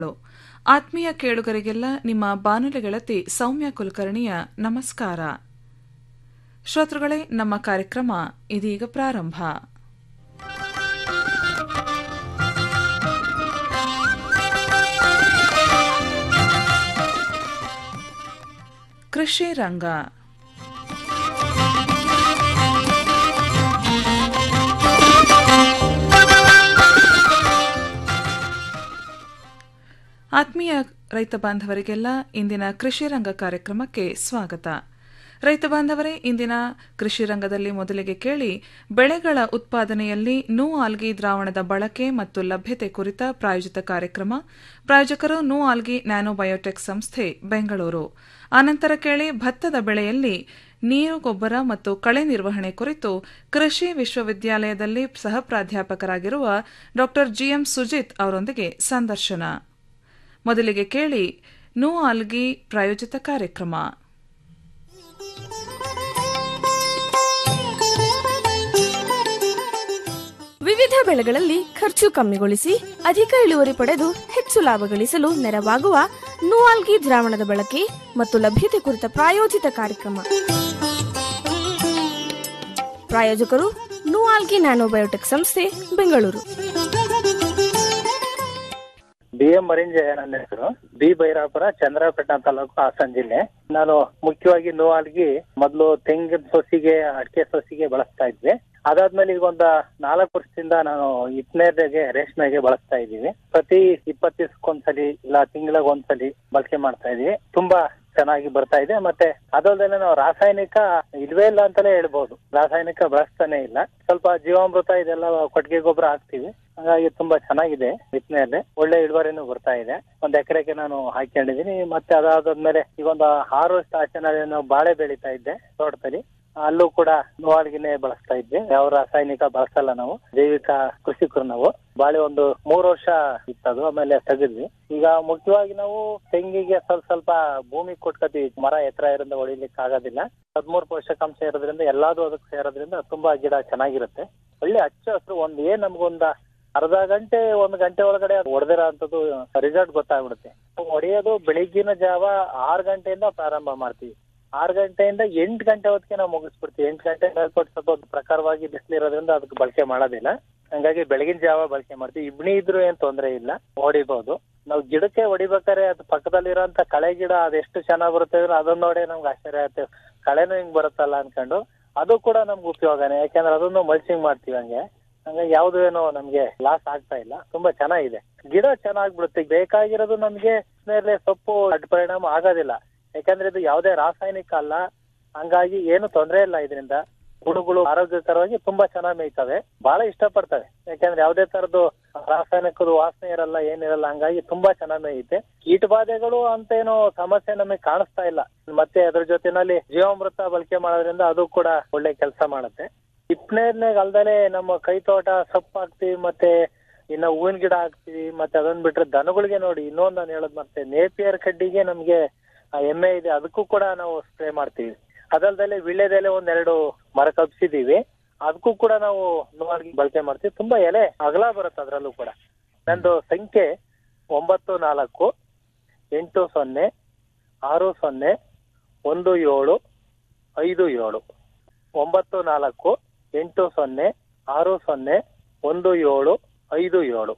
ಆತ್ಮೀಯ ಕೇಳುಗರಿಗೆಲ್ಲ ನಿಮ್ಮ ಬಾನುಲಿ ಗೆಳತಿ ಸೌಮ್ಯ ಕುಲಕರ್ಣಿಯ ನಮಸ್ಕಾರ ಶ್ರೋತೃಗಳೇ ನಮ್ಮ ಕಾರ್ಯಕ್ರಮ ಇದೀಗ ಪ್ರಾರಂಭ ಕೃಷಿ ರಂಗ ಆತ್ಮೀಯ ರೈತ ಬಾಂಧವರಿಗೆಲ್ಲ ಇಂದಿನ ಕೃಷಿ ರಂಗ ಕಾರ್ಯಕ್ರಮಕ್ಕೆ ಸ್ವಾಗತ ರೈತ ಬಾಂಧವರೇ ಇಂದಿನ ಕೃಷಿ ರಂಗದಲ್ಲಿ ಮೊದಲಿಗೆ ಕೇಳಿ ಬೆಳೆಗಳ ಉತ್ಪಾದನೆಯಲ್ಲಿ ನೂ ಆಲ್ಗಿ ದ್ರಾವಣದ ಬಳಕೆ ಮತ್ತು ಲಭ್ಯತೆ ಕುರಿತ ಪ್ರಾಯೋಜಿತ ಕಾರ್ಯಕ್ರಮ ಪ್ರಾಯೋಜಕರು ನೂ ಆಲ್ಗಿ ನ್ಯಾನೋಬಯೋಟೆಕ್ ಸಂಸ್ಥೆ ಬೆಂಗಳೂರು ಆನಂತರ ಕೇಳಿ ಭತ್ತದ ಬೆಳೆಯಲ್ಲಿ ನೀರು ಗೊಬ್ಬರ ಮತ್ತು ಕಳೆ ನಿರ್ವಹಣೆ ಕುರಿತು ಕೃಷಿ ವಿಶ್ವವಿದ್ಯಾಲಯದಲ್ಲಿ ಸಹ ಪ್ರಾಧ್ಯಾಪಕರಾಗಿರುವ ಡಾ ಜಿಎಂ ಸುಜಿತ್ ಅವರೊಂದಿಗೆ ಸಂದರ್ಶನ ಮೊದಲಿಗೆ ಕೇಳಿ ನೂ ಆಲ್ಗಿ ಪ್ರಾಯೋಜಿತ ಕಾರ್ಯಕ್ರಮ ವಿವಿಧ ಬೆಳೆಗಳಲ್ಲಿ ಖರ್ಚು ಕಮ್ಮಿಗೊಳಿಸಿ ಅಧಿಕ ಇಳುವರಿ ಪಡೆದು ಹೆಚ್ಚು ಲಾಭ ಗಳಿಸಲು ನೆರವಾಗುವ ನೂಆಲ್ಗಿ ದ್ರಾವಣದ ಬಳಕೆ ಮತ್ತು ಲಭ್ಯತೆ ಕುರಿತ ಪ್ರಾಯೋಜಿತ ಕಾರ್ಯಕ್ರಮ ಪ್ರಾಯೋಜಕರು ನೂಆಲ್ಗಿ ನ್ಯಾನೋಬಯೋಟೆಕ್ ಸಂಸ್ಥೆ ಬೆಂಗಳೂರು ಬಿ ಎಂ ಮರಿಂಜಯ ನನ್ನ ಹೆಸರು ಬಿ ಭೈರಾಪುರ ಚಂದ್ರಪಟ್ಟಣ ತಾಲೂಕು ಹಾಸನ ಜಿಲ್ಲೆ ನಾನು ಮುಖ್ಯವಾಗಿ ನೋವಾಲ್ಗಿ ಮೊದಲು ತೆಂಗಿನ ಸೊಸಿಗೆ ಅಡಿಕೆ ಸೊಸಿಗೆ ಬಳಸ್ತಾ ಇದ್ವಿ ಅದಾದ್ಮೇಲೆ ಈಗ ಒಂದು ನಾಲ್ಕು ವರ್ಷದಿಂದ ನಾನು ಇಪ್ಪನೇರಿಗೆ ರೇಷ್ಮೆಗೆ ಬಳಸ್ತಾ ಇದ್ದೀವಿ ಪ್ರತಿ ಇಪ್ಪತ್ತು ದಿವಸಕ್ಕೊಂದ್ಸಲಿ ಇಲ್ಲ ತಿಂಗಳಿಗೆ ಒಂದ್ಸಲಿ ಬಳಕೆ ಮಾಡ್ತಾ ಇದೀವಿ ತುಂಬಾ ಚೆನ್ನಾಗಿ ಬರ್ತಾ ಇದೆ ಮತ್ತೆ ಅದಲ್ಲದೆ ನಾವು ರಾಸಾಯನಿಕ ಇಲ್ವೇ ಇಲ್ಲ ಅಂತಾನೆ ಹೇಳ್ಬೋದು ರಾಸಾಯನಿಕ ಬಳಸ್ತಾನೆ ಇಲ್ಲ ಸ್ವಲ್ಪ ಜೀವಾಮೃತ ಇದೆಲ್ಲ ಕೊಟ್ಟಿಗೆ ಗೊಬ್ಬರ ಹಾಕ್ತಿವಿ ಹಾಗಾಗಿ ತುಂಬಾ ಚೆನ್ನಾಗಿದೆ ಬಿತ್ತನೆಯಲ್ಲಿ ಒಳ್ಳೆ ಇಳುವರಿನೂ ಬರ್ತಾ ಇದೆ ಒಂದ್ ಎಕರೆಗೆ ನಾನು ಹಾಕೊಂಡಿದೀನಿ ಮತ್ತೆ ಅದಾದ್ಮೇಲೆ ಈಗ ಒಂದು ಆರು ವರ್ಷ ಆಚೆ ನಾವು ಬಾಳೆ ಬೆಳೀತಾ ಇದ್ದೆ ತೋಟದಲ್ಲಿ ಅಲ್ಲೂ ಕೂಡ ನೋವಾಲ್ಗಿನೇ ಬಳಸ್ತಾ ಇದ್ವಿ ಯಾವ ರಾಸಾಯನಿಕ ಬಳಸಲ್ಲ ನಾವು ಜೈವಿಕ ಕೃಷಿಕರು ನಾವು ಬಾಳೆ ಒಂದು ಮೂರು ವರ್ಷ ಇತ್ತದು ಆಮೇಲೆ ತೆಗೆದ್ವಿ ಈಗ ಮುಖ್ಯವಾಗಿ ನಾವು ತೆಂಗಿಗೆ ಸ್ವಲ್ಪ ಸ್ವಲ್ಪ ಭೂಮಿ ಕೊಟ್ಕೋತೀವಿ ಮರ ಎತ್ತರ ಇರೋದ್ರಿಂದ ಹೊಡಿಲಿಕ್ಕೆ ಆಗೋದಿಲ್ಲ ಹದಿಮೂರು ಪೋಷಕಾಂಶ ಇರೋದ್ರಿಂದ ಎಲ್ಲಾದು ಅದಕ್ಕೆ ಸೇರೋದ್ರಿಂದ ತುಂಬಾ ಗಿಡ ಚೆನ್ನಾಗಿರುತ್ತೆ ಒಳ್ಳೆ ಹಚ್ಚ ಹಸಿರು ಒಂದ್ ಏನ್ ನಮ್ಗೊಂದ ಅರ್ಧ ಗಂಟೆ ಒಂದ್ ಗಂಟೆ ಒಳಗಡೆ ಹೊಡೆದಿರೋ ಅಂತದ್ದು ರಿಸಲ್ಟ್ ಗೊತ್ತಾಗ್ಬಿಡುತ್ತೆ ಹೊಡೆಯೋದು ಬೆಳಿಗ್ಗಿನ ಜಾವ ಆರು ಗಂಟೆಯಿಂದ ಪ್ರಾರಂಭ ಮಾಡ್ತೀವಿ ಆರು ಗಂಟೆಯಿಂದ ಎಂಟು ಗಂಟೆ ಹೊತ್ತಿಗೆ ನಾವು ಮುಗಿಸ್ಬಿಡ್ತೀವಿ ಎಂಟು ಗಂಟೆ ಮೇಲ್ಪಟ್ಟು ಸ್ವಲ್ಪ ಒಂದು ಪ್ರಕಾರವಾಗಿ ಬಿಸಿಲಿರೋದ್ರಿಂದ ಅದಕ್ಕೆ ಬಳಕೆ ಮಾಡೋದಿಲ್ಲ ಹಂಗಾಗಿ ಬೆಳಗಿನ ಜಾವ ಬಳಕೆ ಮಾಡ್ತೀವಿ ಇಬ್ಣಿ ಇದ್ರು ಏನ್ ತೊಂದರೆ ಇಲ್ಲ ಹೊಡಿಬಹುದು ನಾವು ಗಿಡಕ್ಕೆ ಹೊಡಿಬೇಕಾದ್ರೆ ಅದು ಪಕ್ಕದಲ್ಲಿರೋಂತ ಕಳೆ ಗಿಡ ಅದೆಷ್ಟು ಚೆನ್ನಾಗ್ ಬರುತ್ತೆ ಅಂದ್ರೆ ಅದನ್ನ ನೋಡಿ ನಮ್ಗೆ ಆಶ್ಚರ್ಯ ಆಗುತ್ತೆ ಕಳೆನೂ ಹಿಂಗ್ ಬರುತ್ತಲ್ಲ ಅನ್ಕೊಂಡು ಅದು ಕೂಡ ನಮ್ಗೆ ಉಪಯೋಗನೇ ಯಾಕಂದ್ರೆ ಅದನ್ನು ಮಲ್ಚಿಂಗ್ ಮಾಡ್ತೀವಿ ಹಂಗೆ ಹಂಗಾಗಿ ಯಾವ್ದು ಏನೋ ನಮ್ಗೆ ಲಾಸ್ ಆಗ್ತಾ ಇಲ್ಲ ತುಂಬಾ ಚೆನ್ನಾಗಿದೆ ಗಿಡ ಚೆನ್ನಾಗ್ಬಿಡುತ್ತೆ ಬೇಕಾಗಿರೋದು ನಮ್ಗೆ ಮೇಲೆ ಸೊಪ್ಪು ಅಡ್ಡ ಪರಿಣಾಮ ಆಗೋದಿಲ್ಲ ಯಾಕಂದ್ರೆ ಇದು ಯಾವುದೇ ರಾಸಾಯನಿಕ ಅಲ್ಲ ಹಂಗಾಗಿ ಏನು ತೊಂದರೆ ಇಲ್ಲ ಇದರಿಂದ ಹುಡುಗಳು ಆರೋಗ್ಯಕರವಾಗಿ ತುಂಬಾ ಚೆನ್ನಾಗಿ ಮೇಯ್ತವೆ ಬಹಳ ಇಷ್ಟಪಡ್ತವೆ ಯಾಕಂದ್ರೆ ಯಾವುದೇ ತರದ್ದು ರಾಸಾಯನಿಕದ ವಾಸನೆ ಇರಲ್ಲ ಏನಿರಲ್ಲ ಹಂಗಾಗಿ ತುಂಬಾ ಚೆನ್ನಾಗಿ ಮೇಯುತ್ತೆ ಕೀಟ ಬಾಧೆಗಳು ಅಂತ ಏನೋ ಸಮಸ್ಯೆ ನಮಗೆ ಕಾಣಿಸ್ತಾ ಇಲ್ಲ ಮತ್ತೆ ಅದ್ರ ಜೊತೆನಲ್ಲಿ ಜೀವಾಮೃತ ಬಳಕೆ ಮಾಡೋದ್ರಿಂದ ಅದು ಕೂಡ ಒಳ್ಳೆ ಕೆಲಸ ಮಾಡುತ್ತೆ ಇಪ್ಪನೇರ್ನಾಗ ಅಲ್ದಲೆ ನಮ್ಮ ಕೈ ತೋಟ ಸೊಪ್ಪು ಹಾಕ್ತಿವಿ ಮತ್ತೆ ಇನ್ನ ಹೂವಿನ ಗಿಡ ಹಾಕ್ತಿವಿ ಮತ್ತೆ ಅದನ್ನ ಬಿಟ್ರೆ ದನಗಳಿಗೆ ನೋಡಿ ಇನ್ನೊಂದು ನಾನು ಹೇಳೋದ್ ಮತ್ತೆ ನೇಪಿಯರ್ ಕಡ್ಡಿಗೆ ನಮ್ಗೆ ಆ ಎಮ್ಮೆ ಇದೆ ಅದಕ್ಕೂ ಕೂಡ ನಾವು ಸ್ಪ್ರೇ ಮಾಡ್ತೀವಿ ಅದಲ್ದಲೆ ವಿಳ್ಯದೆಲೆ ಒಂದೆರಡು ಮರ ಕಬ್ಸಿದೀವಿ ಅದಕ್ಕೂ ಕೂಡ ನಾವು ನೋವಾಗಿ ಬಳಕೆ ಮಾಡ್ತೀವಿ ತುಂಬಾ ಎಲೆ ಅಗಲ ಬರುತ್ತೆ ಅದರಲ್ಲೂ ಕೂಡ ನಂದು ಸಂಖ್ಯೆ ಒಂಬತ್ತು ನಾಲ್ಕು ಎಂಟು ಸೊನ್ನೆ ಆರು ಸೊನ್ನೆ ಒಂದು ಏಳು ಐದು ಏಳು ಒಂಬತ್ತು ನಾಲ್ಕು ಎಂಟು ಸೊನ್ನೆ ಆರು ಸೊನ್ನೆ ಒಂದು ಏಳು ಐದು ಏಳು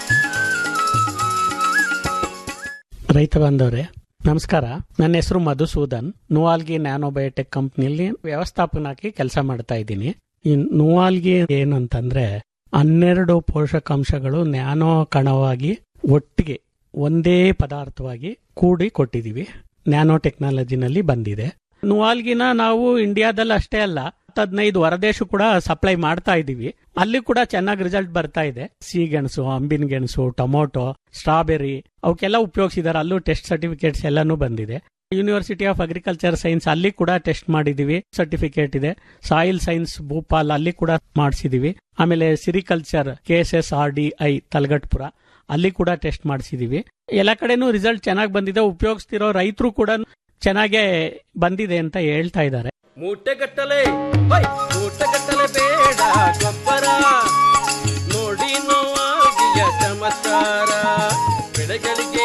ರೈತ ಬಾಂಧವರೇ ನಮಸ್ಕಾರ ನನ್ನ ಹೆಸರು ಮಧುಸೂದನ್ ನುವಾಲ್ಗಿ ನ್ಯಾನೋಬಯೋಟೆಕ್ ಕಂಪ್ನಿಯಲ್ಲಿ ವ್ಯವಸ್ಥಾಪನಾಗಿ ಕೆಲಸ ಮಾಡ್ತಾ ಇದ್ದೀನಿ ಈ ನುವಾಲ್ಗಿ ಏನಂತಂದ್ರೆ ಹನ್ನೆರಡು ಪೋಷಕಾಂಶಗಳು ನ್ಯಾನೋ ಕಣವಾಗಿ ಒಟ್ಟಿಗೆ ಒಂದೇ ಪದಾರ್ಥವಾಗಿ ಕೂಡಿ ಕೊಟ್ಟಿದೀವಿ ನ್ಯಾನೋ ಟೆಕ್ನಾಲಜಿನಲ್ಲಿ ಬಂದಿದೆ ನುವಾಲ್ಗಿನ ನಾವು ಇಂಡಿಯಾದಲ್ಲಿ ಅಷ್ಟೇ ಅಲ್ಲ ಹದಿನೈದು ಹೊರದೇಶ ಕೂಡ ಸಪ್ಲೈ ಮಾಡ್ತಾ ಇದೀವಿ ಅಲ್ಲಿ ಕೂಡ ಚೆನ್ನಾಗಿ ರಿಸಲ್ಟ್ ಬರ್ತಾ ಇದೆ ಸಿಗೆಣಸು ಅಂಬಿನ ಗೆಣಸು ಟೊಮೊಟೊ ಸ್ಟ್ರಾಬೆರಿ ಅವಕ್ಕೆಲ್ಲ ಉಪಯೋಗಿಸಿದಾರೆ ಅಲ್ಲೂ ಟೆಸ್ಟ್ ಸರ್ಟಿಫಿಕೇಟ್ಸ್ ಎಲ್ಲಾನು ಬಂದಿದೆ ಯೂನಿವರ್ಸಿಟಿ ಆಫ್ ಅಗ್ರಿಕಲ್ಚರ್ ಸೈನ್ಸ್ ಅಲ್ಲಿ ಕೂಡ ಟೆಸ್ಟ್ ಮಾಡಿದೀವಿ ಸರ್ಟಿಫಿಕೇಟ್ ಇದೆ ಸಾಯಿಲ್ ಸೈನ್ಸ್ ಭೂಪಾಲ್ ಅಲ್ಲಿ ಕೂಡ ಮಾಡಿಸಿದೀವಿ ಆಮೇಲೆ sericulture K S S R D I Talagatpura ಅಲ್ಲಿ ಕೂಡ ಟೆಸ್ಟ್ ಮಾಡಿಸಿದೀವಿ ಎಲ್ಲ ಕಡೆನೂ ರಿಸಲ್ಟ್ ಚೆನ್ನಾಗಿ ಬಂದಿದೆ ಉಪಯೋಗಿಸ್ತಿರೋ ರೈತರು ಕೂಡ ಚೆನ್ನಾಗೇ ಬಂದಿದೆ ಅಂತ ಹೇಳ್ತಾ ಇದ್ದಾರೆ ಮೂಟೆಗಟ್ಟಲೆ ಹೈ ಮೂಟೆಗಟ್ಟಲೆ ಬೇಡ ಗೊಬ್ಬರ ನೋಡಿ ನೋವಾಗಿಯ ಚಮತ್ಕಾರ ಬೆಳೆಗಳಿಗೆ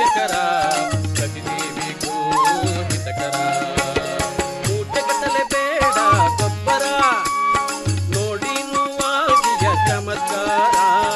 ಹಿತಕರ ಪ್ರತಿದೇವಿಗೂ ಹಿತಕರ ಮೂಟೆಗಟ್ಟಲೆ ಬೇಡ ಗೊಬ್ಬರ ನೋಡಿ ನುವಾಲ್ಗಿಯ ಚಮತ್ಕಾರ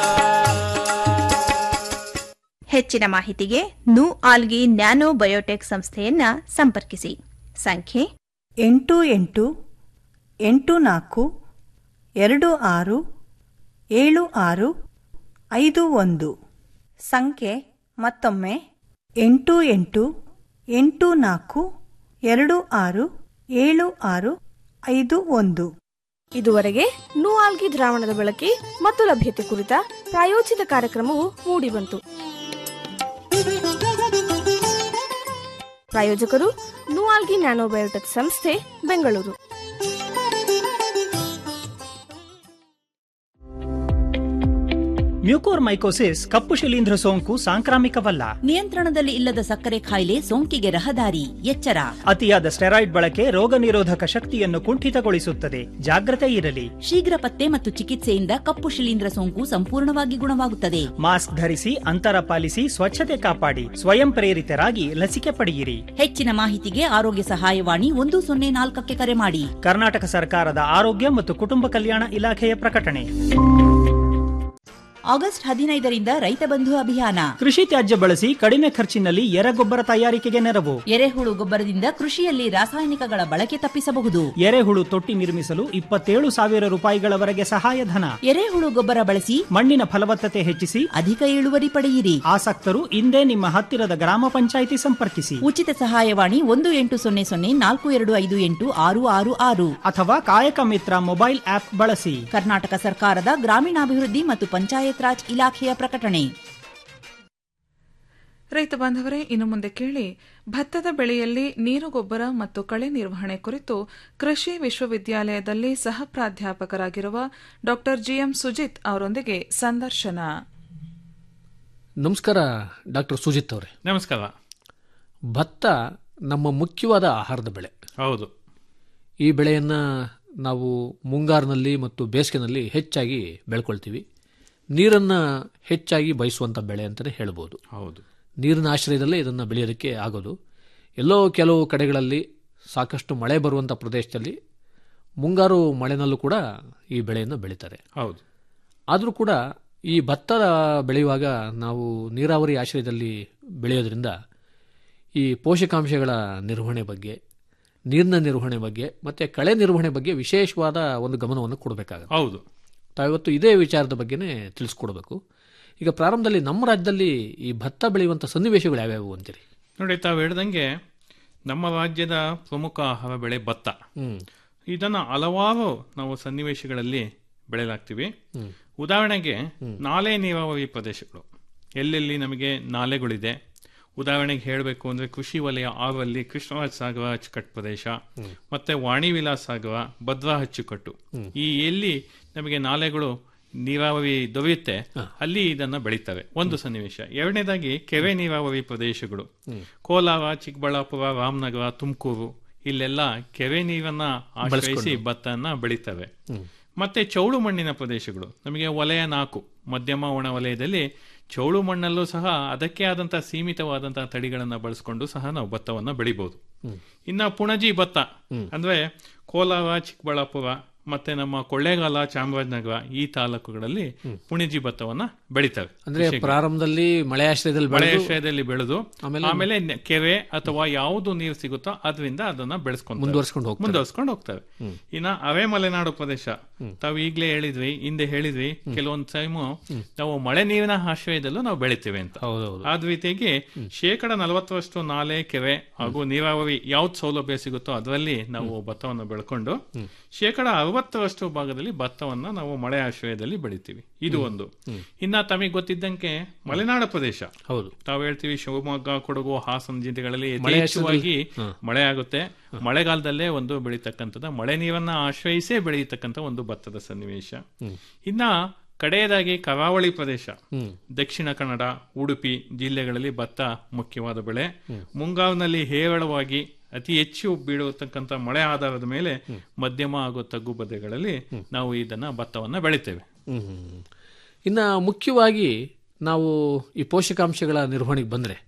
ಹೆಚ್ಚಿನ ಮಾಹಿತಿಗೆ ನು ಆಲ್ಗಿ ನ್ಯಾನೋ ಬಯೋಟೆಕ್ ಸಂಸ್ಥೆಯನ್ನ ಸಂಪರ್ಕಿಸಿ ಸಂಖ್ಯೆ ಎಂಟು ಎಂಟು ಎಂಟು ನಾಲ್ಕು ಎರಡು ಆರು ಏಳು ಆರು ಐದು ಒಂದು ಸಂಖ್ಯೆ ಮತ್ತೊಮ್ಮೆ ಎಂಟು ಎಂಟು ಎಂಟು ನಾಲ್ಕು ಎರಡು ಆರು ಏಳು ಆರು ಐದು ಒಂದು ಇದುವರೆಗೆ ನೂಆಲ್ಗಿ ದ್ರಾವಣದ ಬಳಕೆ ಮತ್ತು ಲಭ್ಯತೆ ಕುರಿತ ಪ್ರಾಯೋಜಿತ ಕಾರ್ಯಕ್ರಮವು ಮೂಡಿಬಂತು ಪ್ರಾಯೋಜಕರು ನೂಆಲ್ಗಿ ನ್ಯಾನೋಬಯೋಟೆಕ್ ಸಂಸ್ಥೆ ಬೆಂಗಳೂರು ಮ್ಯೂಕೋರ್ಮೈಕೋಸಿಸ್ ಕಪ್ಪು ಶಿಲೀಂಧ್ರ ಸೋಂಕು ಸಾಂಕ್ರಾಮಿಕವಲ್ಲ ನಿಯಂತ್ರಣದಲ್ಲಿ ಇಲ್ಲದ ಸಕ್ಕರೆ ಕಾಯಿಲೆ ಸೋಂಕಿಗೆ ರಹದಾರಿ ಎಚ್ಚರ ಅತಿಯಾದ ಸ್ಟೆರಾಯ್ಡ್ ಬಳಕೆ ರೋಗ ನಿರೋಧಕ ಶಕ್ತಿಯನ್ನು ಕುಂಠಿತಗೊಳಿಸುತ್ತದೆ ಜಾಗ್ರತೆ ಇರಲಿ ಶೀಘ್ರ ಪತ್ತೆ ಮತ್ತು ಚಿಕಿತ್ಸೆಯಿಂದ ಕಪ್ಪು ಶಿಲೀಂಧ್ರ ಸೋಂಕು ಸಂಪೂರ್ಣವಾಗಿ ಗುಣವಾಗುತ್ತದೆ ಮಾಸ್ಕ್ ಧರಿಸಿ ಅಂತರ ಪಾಲಿಸಿ ಸ್ವಚ್ಛತೆ ಕಾಪಾಡಿ ಸ್ವಯಂ ಪ್ರೇರಿತರಾಗಿ ಲಸಿಕೆ ಪಡೆಯಿರಿ ಹೆಚ್ಚಿನ ಮಾಹಿತಿಗೆ ಆರೋಗ್ಯ ಸಹಾಯವಾಣಿ ಒಂದು ಸೊನ್ನೆ ನಾಲ್ಕಕ್ಕೆ ಕರೆ ಮಾಡಿ ಕರ್ನಾಟಕ ಸರ್ಕಾರದ ಆರೋಗ್ಯ ಮತ್ತು ಕುಟುಂಬ ಕಲ್ಯಾಣ ಇಲಾಖೆಯ ಪ್ರಕಟಣೆ ಆಗಸ್ಟ್ ಹದಿನೈದರಿಂದ ರೈತ ಬಂಧು ಅಭಿಯಾನ ಕೃಷಿ ತ್ಯಾಜ್ಯ ಬಳಸಿ ಕಡಿಮೆ ಖರ್ಚಿನಲ್ಲಿ ಎರೆಗೊಬ್ಬರ ತಯಾರಿಕೆಗೆ ನೆರವು ಎರೆಹುಳು ಗೊಬ್ಬರದಿಂದ ಕೃಷಿಯಲ್ಲಿ ರಾಸಾಯನಿಕಗಳ ಬಳಕೆ ತಪ್ಪಿಸಬಹುದು ಎರೆಹುಳು ತೊಟ್ಟಿ ನಿರ್ಮಿಸಲು ಇಪ್ಪತ್ತೇಳು ಸಾವಿರ ರೂಪಾಯಿಗಳವರೆಗೆ ಸಹಾಯಧನ ಎರೆಹುಳು ಗೊಬ್ಬರ ಬಳಸಿ ಮಣ್ಣಿನ ಫಲವತ್ತತೆ ಹೆಚ್ಚಿಸಿ ಅಧಿಕ ಇಳುವರಿ ಪಡೆಯಿರಿ ಆಸಕ್ತರು ಇಂದೇ ನಿಮ್ಮ ಹತ್ತಿರದ ಗ್ರಾಮ ಪಂಚಾಯಿತಿ ಸಂಪರ್ಕಿಸಿ ಉಚಿತ ಸಹಾಯವಾಣಿ ಒಂದು ಎಂಟು ಸೊನ್ನೆ ಸೊನ್ನೆ ನಾಲ್ಕು ಎರಡು ಐದು ಎಂಟು ಆರು ಆರು ಆರು ಅಥವಾ ಕಾಯಕ ಮಿತ್ರ ಮೊಬೈಲ್ ಆಪ್ ಬಳಸಿ ಕರ್ನಾಟಕ ಸರ್ಕಾರದ ಗ್ರಾಮೀಣಾಭಿವೃದ್ಧಿ ಮತ್ತು ಪಂಚಾಯತ್ ರಾಜ್ ಇಲಾಖೆಯ ಪ್ರಕಟಣೆ ರೈತ ಬಾಂಧವರೇ ಇನ್ನು ಮುಂದೆ ಕೇಳಿ ಭತ್ತದ ಬೆಳೆಯಲ್ಲಿ ನೀರು ಗೊಬ್ಬರ ಮತ್ತು ಕಳೆ ನಿರ್ವಹಣೆ ಕುರಿತು ಕೃಷಿ ವಿಶ್ವವಿದ್ಯಾಲಯದಲ್ಲಿ ಸಹ ಪ್ರಾಧ್ಯಾಪಕರಾಗಿರುವ ಡಾ ಜಿಎಂ ಸುಜಿತ್ ಅವರೊಂದಿಗೆ ಸಂದರ್ಶನ ನಮಸ್ಕಾರ ಡಾಕ್ಟರ್ ಸುಜಿತ್ ಅವರೇ ನಮಸ್ಕಾರ ಭತ್ತ ನಮ್ಮ ಮುಖ್ಯವಾದ ಆಹಾರದ ಬೆಳೆ ಹೌದು ಈ ಬೆಳೆಯನ್ನು ನಾವು ಮುಂಗಾರಿನಲ್ಲಿ ಮತ್ತು ಬೇಸಿಗೆನಲ್ಲಿ ಹೆಚ್ಚಾಗಿ ಬೆಳ್ಕೊಳ್ತೀವಿ ನೀರನ್ನು ಹೆಚ್ಚಾಗಿ ಬಯಸುವಂಥ ಬೆಳೆ ಅಂತಲೇ ಹೇಳ್ಬೋದು ಹೌದು ನೀರಿನ ಆಶ್ರಯದಲ್ಲೇ ಇದನ್ನು ಬೆಳೆಯೋದಕ್ಕೆ ಆಗೋದು ಎಲ್ಲೋ ಕೆಲವು ಕಡೆಗಳಲ್ಲಿ ಸಾಕಷ್ಟು ಮಳೆ ಬರುವಂಥ ಪ್ರದೇಶದಲ್ಲಿ ಮುಂಗಾರು ಮಳೆನಲ್ಲೂ ಕೂಡ ಈ ಬೆಳೆಯನ್ನು ಬೆಳೀತಾರೆ ಹೌದು ಆದರೂ ಕೂಡ ಈ ಭತ್ತ ಬೆಳೆಯುವಾಗ ನಾವು ನೀರಾವರಿ ಆಶ್ರಯದಲ್ಲಿ ಬೆಳೆಯೋದ್ರಿಂದ ಈ ಪೋಷಕಾಂಶಗಳ ನಿರ್ವಹಣೆ ಬಗ್ಗೆ ನೀರಿನ ನಿರ್ವಹಣೆ ಬಗ್ಗೆ ಮತ್ತು ಕಳೆ ನಿರ್ವಹಣೆ ಬಗ್ಗೆ ವಿಶೇಷವಾದ ಒಂದು ಗಮನವನ್ನು ಕೊಡಬೇಕಾಗುತ್ತೆ ಹೌದು ತಾವಿವತ್ತು ಇದೇ ವಿಚಾರದ ಬಗ್ಗೆನೇ ತಿಳಿಸ್ಕೊಡ್ಬೇಕು ಈಗ ಪ್ರಾರಂಭದಲ್ಲಿ ನಮ್ಮ ರಾಜ್ಯದಲ್ಲಿ ಈ ಭತ್ತ ಬೆಳೆಯುವಂಥ ಸನ್ನಿವೇಶಗಳು ಯಾವ್ಯಾವು ಅಂತೀರಿ ನೋಡಿ ತಾವು ಹೇಳ್ದಂಗೆ ನಮ್ಮ ರಾಜ್ಯದ ಪ್ರಮುಖ ಆಹಾರ ಬೆಳೆ ಭತ್ತ ಹ್ಮ್. ಇದನ್ನು ಹಲವಾರು ನಾವು ಸನ್ನಿವೇಶಗಳಲ್ಲಿ ಬೆಳೆಯಲಾಗ್ತೀವಿ ಉದಾಹರಣೆಗೆ ನಾಲೆ ನೀರಾವರಿ ಪ್ರದೇಶಗಳು ಎಲ್ಲೆಲ್ಲಿ ನಮಗೆ ನಾಲೆಗಳಿದೆ ಉದಾಹರಣೆಗೆ ಹೇಳಬೇಕು ಅಂದ್ರೆ ಕೃಷಿ ವಲಯ ಆರಲ್ಲಿ ಕೃಷ್ಣರಾಜ ಸಾಗರ ಅಚ್ಚುಕಟ್ಟು ಪ್ರದೇಶ ಮತ್ತೆ ವಾಣಿ ವಿಲಾಸ್ ಸಾಗರ ಭದ್ರಾ ಅಚ್ಚುಕಟ್ಟು ಈ ಎಲ್ಲಿ ನಮಗೆ ನಾಲೆಗಳು ನೀರಾವರಿ ದೊರೆಯುತ್ತೆ ಅಲ್ಲಿ ಇದನ್ನ ಬೆಳೀತವೆ ಒಂದು ಸನ್ನಿವೇಶ ಎರಡನೇದಾಗಿ ಕೆರೆ ನೀರಾವರಿ ಪ್ರದೇಶಗಳು ಕೋಲಾರ ಚಿಕ್ಕಬಳ್ಳಾಪುರ ರಾಮನಗರ ತುಮಕೂರು ಇಲ್ಲೆಲ್ಲ ಕೆರೆ ನೀರನ್ನ ಆಶ್ರಯಿಸಿ ಭತ್ತನ ಬೆಳೀತವೆ ಮತ್ತೆ ಚೌಳು ಮಣ್ಣಿನ ಪ್ರದೇಶಗಳು ನಮಗೆ ವಲಯ ನಾಲ್ಕು ಮಧ್ಯಮ ಒಣ ವಲಯದಲ್ಲಿ ಚೌಳು ಮಣ್ಣಲ್ಲೂ ಸಹ ಅದಕ್ಕೆ ಆದಂತಹ ಸೀಮಿತವಾದಂತಹ ತಳಿಗಳನ್ನ ಬಳಸ್ಕೊಂಡು ಸಹ ನಾವು ಭತ್ತವನ್ನ ಬೆಳಿಬಹುದು ಇನ್ನ ಪುಣಜಿ ಭತ್ತ ಅಂದ್ರೆ ಕೋಲಾರ ಚಿಕ್ಕಬಳ್ಳಾಪುರ ಮತ್ತೆ ನಮ್ಮ ಕೊಳ್ಳೇಗಾಲ ಚಾಮರಾಜನಗರ ಈ ತಾಲೂಕುಗಳಲ್ಲಿ ಪುಣಿಜಿ ಭತ್ತವನ್ನ ಬೆಳಿತವೆ ಅಂದ್ರೆ ಕೃಷಿಗೆ. ಪ್ರಾರಂಭದಲ್ಲಿ ಮಳೆ ಆಶ್ರಯದಲ್ಲಿ ಮಳೆ ಬೆಳೆದು ಆಶ್ರಯದಲ್ಲಿ ಬೆಳೆದು ಆಮೇಲೆ ಆಮೇಲೆ ನೆ- ಕೆರೆ ಅಥವಾ ಯಾವುದು ನೀರು ಸಿಗುತ್ತೋ ಅದರಿಂದ ಅದನ್ನ ಬೆಳೆಸ್ಕೊಂಡು ಮುಂದುವರ್ಸ್ಕೊಂಡು ಹೋಗ್ತಾರೆ. ಮುಂದುವರ್ಸ್ಕೊಂಡು ಹೋಗ್ತವೆ ಇನ್ನ ಅರೆ ಮಲೆನಾಡು ಪ್ರದೇಶ ತಾವು ಈಗ್ಲೇ ಹೇಳಿದ್ವಿ ಹಿಂದೆ ಹೇಳಿದ್ವಿ ಕೆಲವೊಂದ್ ಟೈಮು ನಾವು ಮಳೆ ನೀರಿನ ಆಶ್ರಯದಲ್ಲೂ ನಾವು ಬೆಳಿತೇವೆ ಅಂತ ಹೌದೌದು ಆದ ರೀತಿಯಾಗಿ ಶೇಕಡ ನಲವತ್ತರಷ್ಟು ನಾಲೆ ಕೆರೆ ಹಾಗೂ ನೀರಾವರಿ ಯಾವ್ದು ಸೌಲಭ್ಯ ಸಿಗುತ್ತೋ ಅದರಲ್ಲಿ ನಾವು ಭತ್ತವನ್ನು ಬೆಳ್ಕೊಂಡು ಶೇಕಡ ಅರವತ್ತರಷ್ಟು ಭಾಗದಲ್ಲಿ ಭತ್ತವನ್ನ ನಾವು ಮಳೆ ಆಶ್ರಯದಲ್ಲಿ ಬೆಳಿತೀವಿ ಇದು ಒಂದು ಇನ್ನ ತಮಗೆ ಗೊತ್ತಿದ್ದಂಗೆ ಮಲೆನಾಡು ಪ್ರದೇಶ ಹೌದು ತಾವು ಹೇಳ್ತೀವಿ ಶಿವಮೊಗ್ಗ ಕೊಡಗು ಹಾಸನ ಜಿಲ್ಲೆಗಳಲ್ಲಿ ಮಳೆ ಯಥೇಚ್ಛವಾಗಿ ಹಾ. ಮಳೆ ಆಗುತ್ತೆ ಮಳೆಗಾಲದಲ್ಲೇ ಒಂದು ಬೆಳೀತಕ್ಕಂಥದ್ದು ಮಳೆ ನೀರನ್ನ ಆಶ್ರಯಿಸೇ ಬೆಳೆಯತಕ್ಕಂಥ ಒಂದು ಭತ್ತದ ಸನ್ನಿವೇಶ ಇನ್ನ ಕಡೆಯದಾಗಿ ಕರಾವಳಿ ಪ್ರದೇಶ ದಕ್ಷಿಣ ಕನ್ನಡ ಉಡುಪಿ ಜಿಲ್ಲೆಗಳಲ್ಲಿ ಭತ್ತ ಮುಖ್ಯವಾದ ಬೆಳೆ ಮುಂಗಾರಿನಲ್ಲಿ ಹೇರಳವಾಗಿ ಅತಿ ಹೆಚ್ಚು ಬೀಳತಕ್ಕಂಥ ಮಳೆ ಆಧಾರದ ಮೇಲೆ ಮಧ್ಯಮ ಹಾಗೂ ತಗ್ಗು ಬದೆಗಳಲ್ಲಿ ನಾವು ಇದನ್ನ ಭತ್ತವನ್ನ ಬೆಳಿತೇವೆ ಇನ್ನು ಮುಖ್ಯವಾಗಿ ನಾವು ಈ ಪೋಷಕಾಂಶಗಳ ನಿರ್ವಹಣೆಗೆ ಬಂದರೆ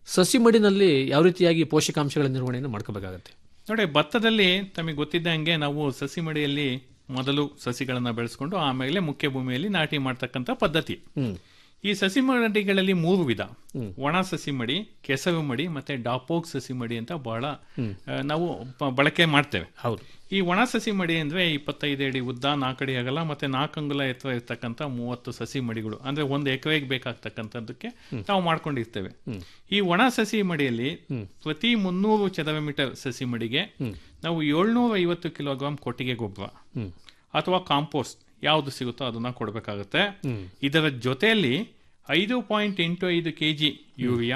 ಸಸಿ ಮಡಿನಲ್ಲಿ ಯಾವ ರೀತಿಯಾಗಿ ಪೋಷಕಾಂಶಗಳ ನಿರ್ವಹಣೆಯನ್ನು ಮಾಡ್ಕೋಬೇಕಾಗತ್ತೆ ನೋಡಿ ಭತ್ತದಲ್ಲಿ ತಮಗೆ ಗೊತ್ತಿದ್ದಂಗೆ ನಾವು ಸಸಿ ಮಡಿಯಲ್ಲಿ ಮೊದಲು ಸಸಿಗಳನ್ನ ಬೆಳೆಸ್ಕೊಂಡು ಆಮೇಲೆ ಮುಖ್ಯ ಭೂಮಿಯಲ್ಲಿ ನಾಟಿ ಮಾಡ್ತಕ್ಕಂಥ ಪದ್ಧತಿ ಈ ಸಸಿ ಮಡಿಗಳಲ್ಲಿ ಮೂರು ವಿಧ ಒಣ ಸಸಿ ಮಡಿ ಕೆಸರು ಮಡಿ ಮತ್ತೆ ಡಾಪೋಗ್ ಸಸಿ ಮಡಿ ಅಂತ ಬಹಳ ಆ, ನಾವು ಪ- ಬಳಕೆ ಮಾಡ್ತೇವೆ ಹೌದು ಈ ಒಣ ಸಸಿ ಮಡಿ ಅಂದ್ರೆ ಇಪ್ಪತ್ತೈದು ಅಡಿ ಉದ್ದ ನಾಲ್ಕು ಅಡಿ ಅಗಲ ಮತ್ತೆ ನಾಲ್ಕು ಅಂಗುಲ ಎತ್ತರ ಇರ್ತಕ್ಕಂಥ ಮೂವತ್ತು ಸಸಿ ಮಡಿಗಳು ಅಂದ್ರೆ ಒಂದು ಎಕರೆಗೆ ಬೇಕಾಗ್ತಕ್ಕಂಥದ್ದಕ್ಕೆ ನಾವು ಮಾಡ್ಕೊಂಡಿರ್ತೇವೆ ಈ ಒಣ ಸಸಿ ಮಡಿಯಲ್ಲಿ ಪ್ರತಿ ಮುನ್ನೂರು ಚದರ ಮೀಟರ್ ಸಸಿ ಮಡಿಗೆ ನಾವು ಏಳ್ನೂರ ಐವತ್ತು ಕಿಲೋಗ್ರಾಂ ಕೊಟ್ಟಿಗೆ ಗೊಬ್ಬರ ಅಥವಾ ಕಾಂಪೋಸ್ಟ್ ಯಾವುದು ಸಿಗುತ್ತೋ ಅದನ್ನ ಕೊಡಬೇಕಾಗುತ್ತೆ ಇದರ ಜೊತೆಯಲ್ಲಿ ಐದು ಪಾಯಿಂಟ್ ಎಂಟು ಐದು ಕೆಜಿ ಯೂರಿಯಾ